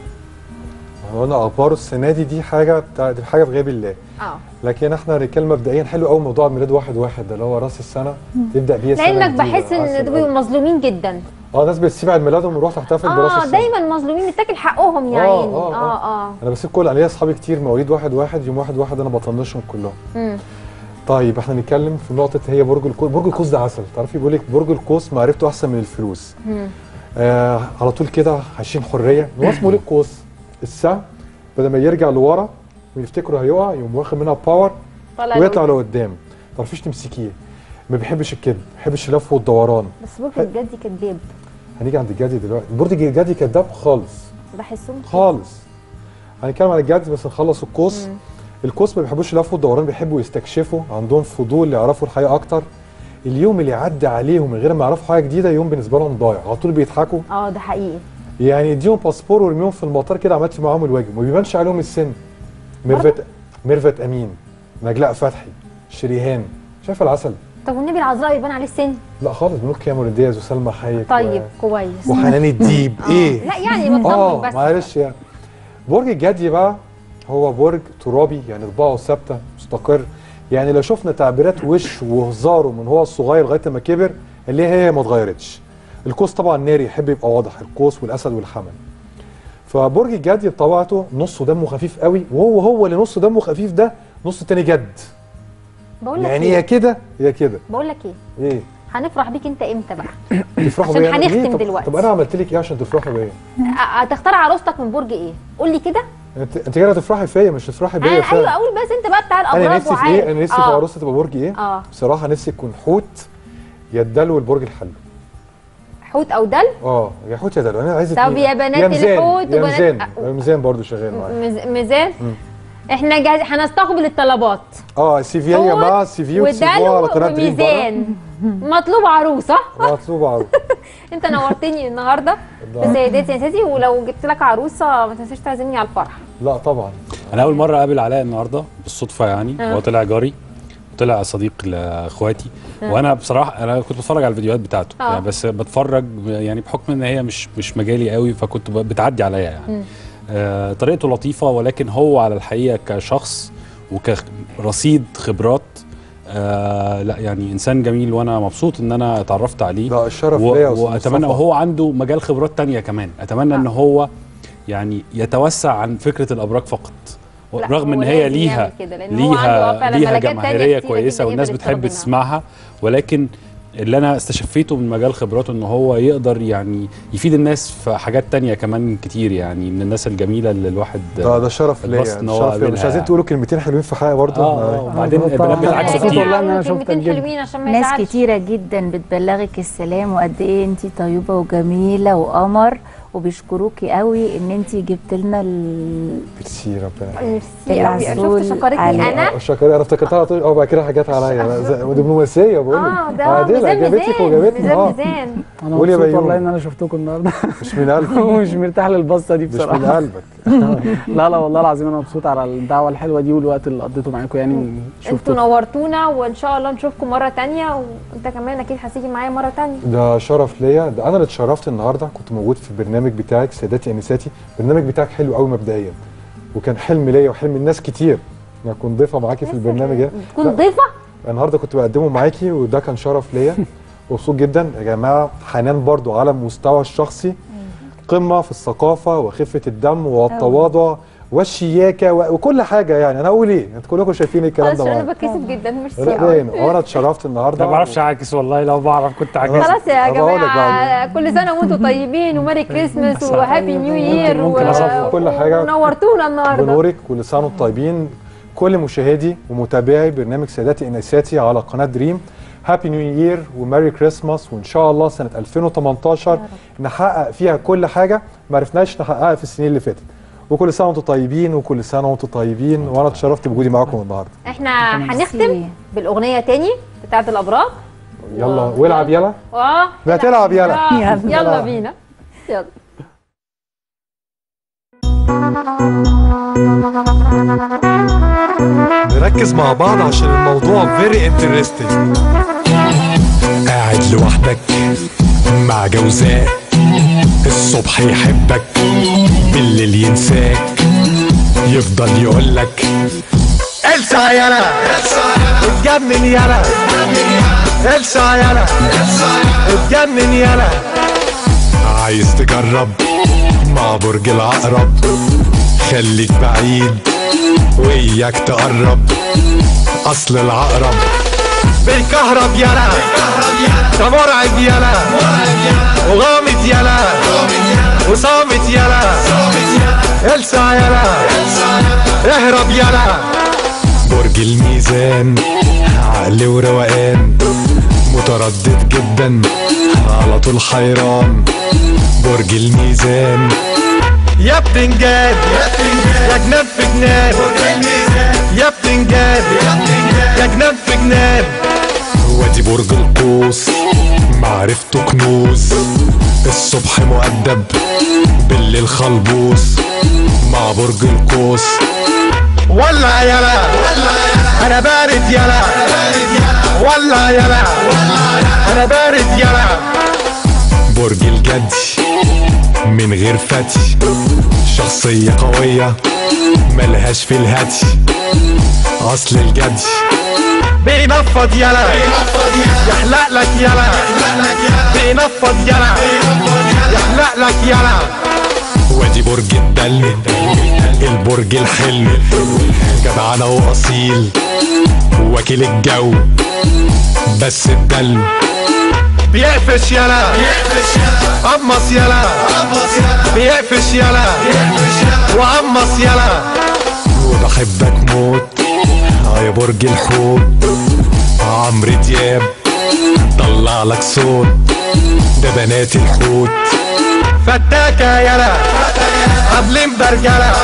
S1: هو انا اخباره السنه دي دي حاجه بتاع دي حاجه في غياب الله
S2: اه
S1: لكن احنا هنتكلم مبدئيا حلو قوي موضوع ميلاد واحد واحد ده اللي هو راس السنه تبدا بيه السنه
S2: لانك
S1: الجديدة.
S2: بحس ان
S1: عسل
S2: دول بيبقوا
S1: أوي.
S2: مظلومين جدا
S1: اه ناس بتسيب عيد ميلادهم وتروح تحتفل براس
S2: اه
S1: السنه
S2: دايما مظلومين بتاكل حقهم يا
S1: آه،
S2: عيني
S1: آه،
S2: اه اه
S1: انا بسيب كل عليا اصحابي كتير مواليد واحد واحد يوم واحد واحد انا بطنشهم كلهم
S2: مم.
S1: طيب احنا نتكلم في نقطه هي برج القوس برج القوس ده عسل تعرفي بيقول لك برج القوس معرفته احسن من الفلوس
S2: مم.
S1: آه على طول كده عايشين حريه هو اسمه ليه القوس السهم بدل ما يرجع لورا ويفتكره هيقع يقوم واخد منها باور
S2: طلع
S1: ويطلع
S2: لقدام.
S1: لقدام ما تعرفيش تمسكيه ما بيحبش الكذب ما بيحبش اللف والدوران
S2: بس برج الجدي كداب
S1: هنيجي عند الجدي دلوقتي برج الجدي كذاب خالص
S2: بحسهم كده.
S1: خالص هنتكلم عن الجدي بس نخلص القوس القوس ما بيحبوش يلفوا الدوران بيحبوا يستكشفوا عندهم فضول يعرفوا الحياه اكتر اليوم اللي يعدي عليهم من غير ما يعرفوا حاجه جديده يوم بالنسبه لهم ضايع على طول بيضحكوا
S2: اه ده حقيقي
S1: يعني اديهم باسبور وارميهم في المطار كده عملت معاهم الواجب ما بيبانش عليهم السن ميرفت ميرفت امين نجلاء فتحي شريهان شايفه العسل
S2: طب والنبي العذراء يبان عليه السن
S1: لا خالص بنقول كاميرون دياز وسلمى حايك
S2: طيب
S1: و...
S2: كويس
S1: وحنان الديب ايه
S2: لا يعني بطمن
S1: اه
S2: بس
S1: معلش يعني برج الجدي بقى هو برج ترابي يعني طباعه ثابته مستقر يعني لو شفنا تعبيرات وش وهزاره من هو الصغير لغايه ما كبر اللي هي ما اتغيرتش القوس طبعا ناري يحب يبقى واضح القوس والاسد والحمل فبرج الجدي بطبيعته نصه دمه خفيف قوي وهو هو اللي نصه دمه خفيف ده نص التاني جد
S2: بقول لك
S1: يعني
S2: ايه
S1: يا كده يا كده
S2: بقول لك ايه
S1: ايه
S2: هنفرح بيك انت امتى بقى
S1: تفرحوا
S2: عشان
S1: بيا أنا؟ ليه؟
S2: هنختم
S1: طب-
S2: دلوقتي.
S1: طب انا عملت لك ايه عشان تفرحوا بيا
S2: أ- هتختار عروستك من برج ايه قول لي كده
S1: انت انت كده تفرحي فيا مش تفرحي بيا
S2: انا
S1: فعلا.
S2: ايوه اقول بس انت بقى بتاع
S1: انا
S2: الابراج
S1: نفسي في
S2: وعارف
S1: ايه انا نفسي في
S2: آه.
S1: عروسه تبقى برج ايه
S2: اه
S1: بصراحه نفسي تكون حوت يا الدلو والبرج الحلو
S2: حوت او دل
S1: اه يا حوت يا دلو انا عايز
S2: طب
S1: اتنين.
S2: يا بنات
S1: ميزان،
S2: الحوت
S1: يا
S2: وبنات-
S1: ميزان
S2: أ-
S1: يا ميزان برضه شغال معايا
S2: مز- ميزان احنا جاهز هنستقبل الطلبات
S1: اه سي في يا جماعه سي في وسي في على
S2: ودلو
S1: قناه دريم بقى.
S2: وميزان مطلوب عروسه
S1: مطلوب عروسه
S2: انت نورتني النهارده في سيداتي يا سيدي ولو جبت لك عروسه ما تنساش تعزمني على الفرح
S1: لا طبعا
S3: انا اول مره اقابل علاء النهارده بالصدفه يعني
S2: آه.
S3: هو طلع جاري طلع صديق لاخواتي وانا بصراحه انا كنت بتفرج على الفيديوهات بتاعته
S2: آه.
S3: يعني بس بتفرج يعني بحكم ان هي مش مش مجالي قوي فكنت ب- بتعدي عليا يعني آه طريقته لطيفه ولكن هو على الحقيقه كشخص وكرصيد خبرات آه لا يعني انسان جميل وانا مبسوط ان انا اتعرفت عليه
S1: ده الشرف
S3: و-
S1: ليا يا أستاذ
S3: واتمنى
S1: مصطفى.
S3: وهو عنده مجال خبرات تانية كمان اتمنى ان هو يعني يتوسع عن فكره الابراج فقط
S2: لا،
S3: رغم
S2: هو
S3: ان هي
S2: لازم
S3: ليها
S2: يعمل كده، لأن هو عنده
S3: ليها
S2: فعلا
S3: ليها
S2: ملكات تانية
S3: جماهيريه
S2: كتيرة
S3: كويسه
S2: جداً
S3: والناس
S2: يقدر
S3: بتحب
S2: يستخدمها.
S3: تسمعها ولكن اللي انا استشفيته من مجال خبراته ان هو يقدر يعني يفيد الناس في حاجات تانية كمان كتير يعني من الناس الجميله اللي الواحد
S1: ده ده شرف ليا
S3: اتبسط إن هو
S1: شرف ليا. مش
S3: قابلها
S1: عايزين
S3: يعني.
S1: تقولوا كلمتين حلوين في حقي برضه
S3: اه آه،
S1: آه.
S3: وبعدين
S5: أنا
S3: البنات
S5: طبعاً
S3: بالعكس
S5: مبسوط
S3: كتير
S5: والله إن أنا شفتك
S2: كلمتين
S5: جدا.
S2: حلوين عشان ما
S4: ناس
S2: يزعلش.
S4: كتيرة جدا بتبلغك السلام وقد ايه انت طيبة وجميلة وقمر وبيشكروكي قوي ان انت جبت لنا ال...
S1: ميرسي ربنا
S2: ميرسي قوي
S4: العسول
S2: شفت شكرتني
S4: على-
S2: انا
S1: آه، شكرا انا افتكرتها على طول اه بعد كده حاجات عليا لا، زي- دبلوماسيه بقول لك
S2: اه ده
S1: عادلة
S2: ميزان
S1: جابتك
S2: ميزان
S1: وجابتني
S2: ميزان
S1: اه
S2: ميزان
S5: انا
S1: قول يا
S5: مبسوط
S1: بيومي.
S5: والله ان انا شفتكم النهارده
S1: مش من قلبي
S5: ومش مرتاح للبصه دي
S1: مش من
S5: بصراحه
S1: قلبك
S5: لا لا والله العظيم انا مبسوط على الدعوه الحلوه دي والوقت اللي قضيته معاكم يعني
S2: انتوا
S5: شفتوا
S2: نورتونا وان شاء الله نشوفكم مره تانية وانت كمان اكيد هتيجي معايا مره تانية
S1: ده شرف ليا ده انا اللي اتشرفت النهارده كنت موجود في البرنامج بتاعك سادتي انساتي البرنامج بتاعك حلو قوي مبدئيا وكان حلم ليا وحلم الناس كتير ان اكون ضيفه معاكي في البرنامج ده
S2: تكون
S1: لا.
S2: ضيفه
S1: النهارده كنت بقدمه معاكي وده كان شرف ليا مبسوط جدا يا جماعه حنان برضو على المستوى الشخصي قمه في الثقافه وخفه الدم والتواضع والشياكه و- وكل حاجه يعني انا اقول ايه انتوا كلكم شايفين الكلام
S2: خلاص
S1: ده
S2: عشان انا
S1: معايا
S2: بتكسف جدا ميرسي
S1: لا
S2: قوي
S1: باين وانا اتشرفت النهارده
S3: ما بعرفش اعكس والله لو بعرف كنت عاكس
S2: خلاص يا
S1: هبقى أقول لك
S2: جماعه كل سنه وانتم طيبين وميري كريسماس
S3: صح.
S2: وهابي نيو يير
S1: ممكن أصفر كل حاجة.
S2: ونورتونا النهارده
S1: بنورك كل سنه وانتم طيبين كل مشاهدي ومتابعي برنامج ساداتي انساتي على قناه دريم هابي نيو يير وميري كريسماس وان شاء الله سنه 2018 نحقق فيها كل حاجه ما عرفناش نحققها في السنين اللي فاتت وكل سنه وانتم طيبين وكل سنه وانتم طيبين وانا اتشرفت بوجودي معاكم النهارده
S2: احنا هنختم
S4: ميرسي.
S2: بالاغنيه تاني بتاعت الابراج
S1: يلا
S2: و-
S1: والعب يلا
S2: اه
S1: ما تلعب يلا
S2: آه،
S4: يلا.
S2: يلا بينا يلا
S1: نركز مع بعض عشان الموضوع فيري انترستنج
S8: قاعد لوحدك مع جوزاء الصبح يحبك بالليل ينساك يفضل يقولك السع يلا اتجنن يلا السع يلا اتجنن يلا عايز تجرب مع برج العقرب خليك بعيد وياك تقرب اصل العقرب بيكهرب يلا ده مرعب يلا وغامض يلا وصامت يلا السع يلا اهرب يلا برج الميزان عقل وروقان متردد جدا على طول حيران برج الميزان يا بتنجان يا جنان في جنان يا بتنجان يا جنان في جنان وادي برج القوس معرفته كنوز الصبح مؤدب بالليل خلبوس مع برج القوس ولع يلا انا بارد يلا ولع يلا انا بارد يلا برج الجدي من غير فتي شخصية قوية ملهاش في الهاتي اصل الجدي بينفض يلا يحلق لك يلا بينفض يلا يحلق لك يلا وادي برج الدلو البرج الحلو جدعانة واصيل وكيل الجو بس الدلو بيقفش يلا قمص يلا بيقفش يلا وقمص يلا وبحبك موت اه يا برج الحوت عمرو دياب طلع لك صوت ده بنات الحوت فتاكة يلا قبل برجلة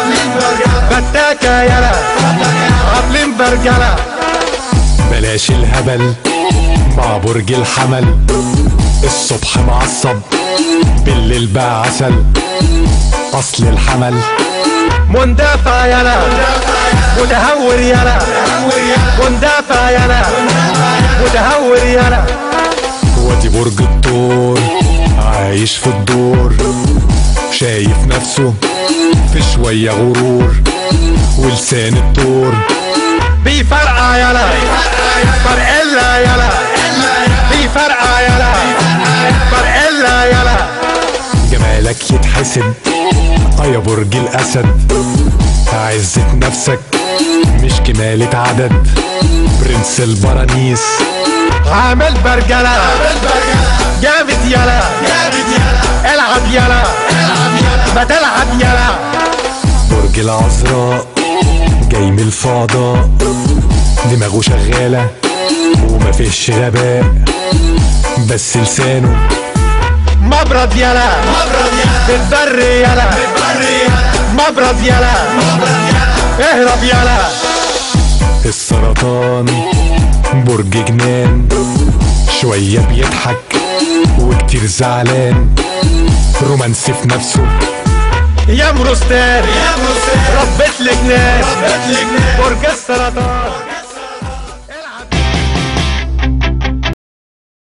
S8: فتاكة يلا قبل برجلة بلاش الهبل مع برج الحمل الصبح معصب بالليل بقى عسل اصل الحمل مندفع يلا
S9: متهور يلا مندفع يلا متهور يلا
S8: وادي برج الثور عايش في الدور شايف نفسه في شوية غرور ولسان الدور
S9: بيفرقع يلا فرقلة يلا بيفرقع يلا فرقلة يلا
S8: جمالك يتحسد اه يا برج الأسد عزة نفسك مش كمالة عدد برنس البرانيس
S9: عامل برجلة جامد يلا العب يلا ما تلعب يلا
S8: برج العذراء جاي من الفضاء دماغه شغالة وما فيش غباء بس لسانه
S9: مبرد يلا بتبر يلا مبرد يلا اهرب يلا
S8: السرطان برج جنان شوية بيضحك وكتير زعلان رومانسي في نفسه
S9: يا مرستان ربت لك ناس برج السرطان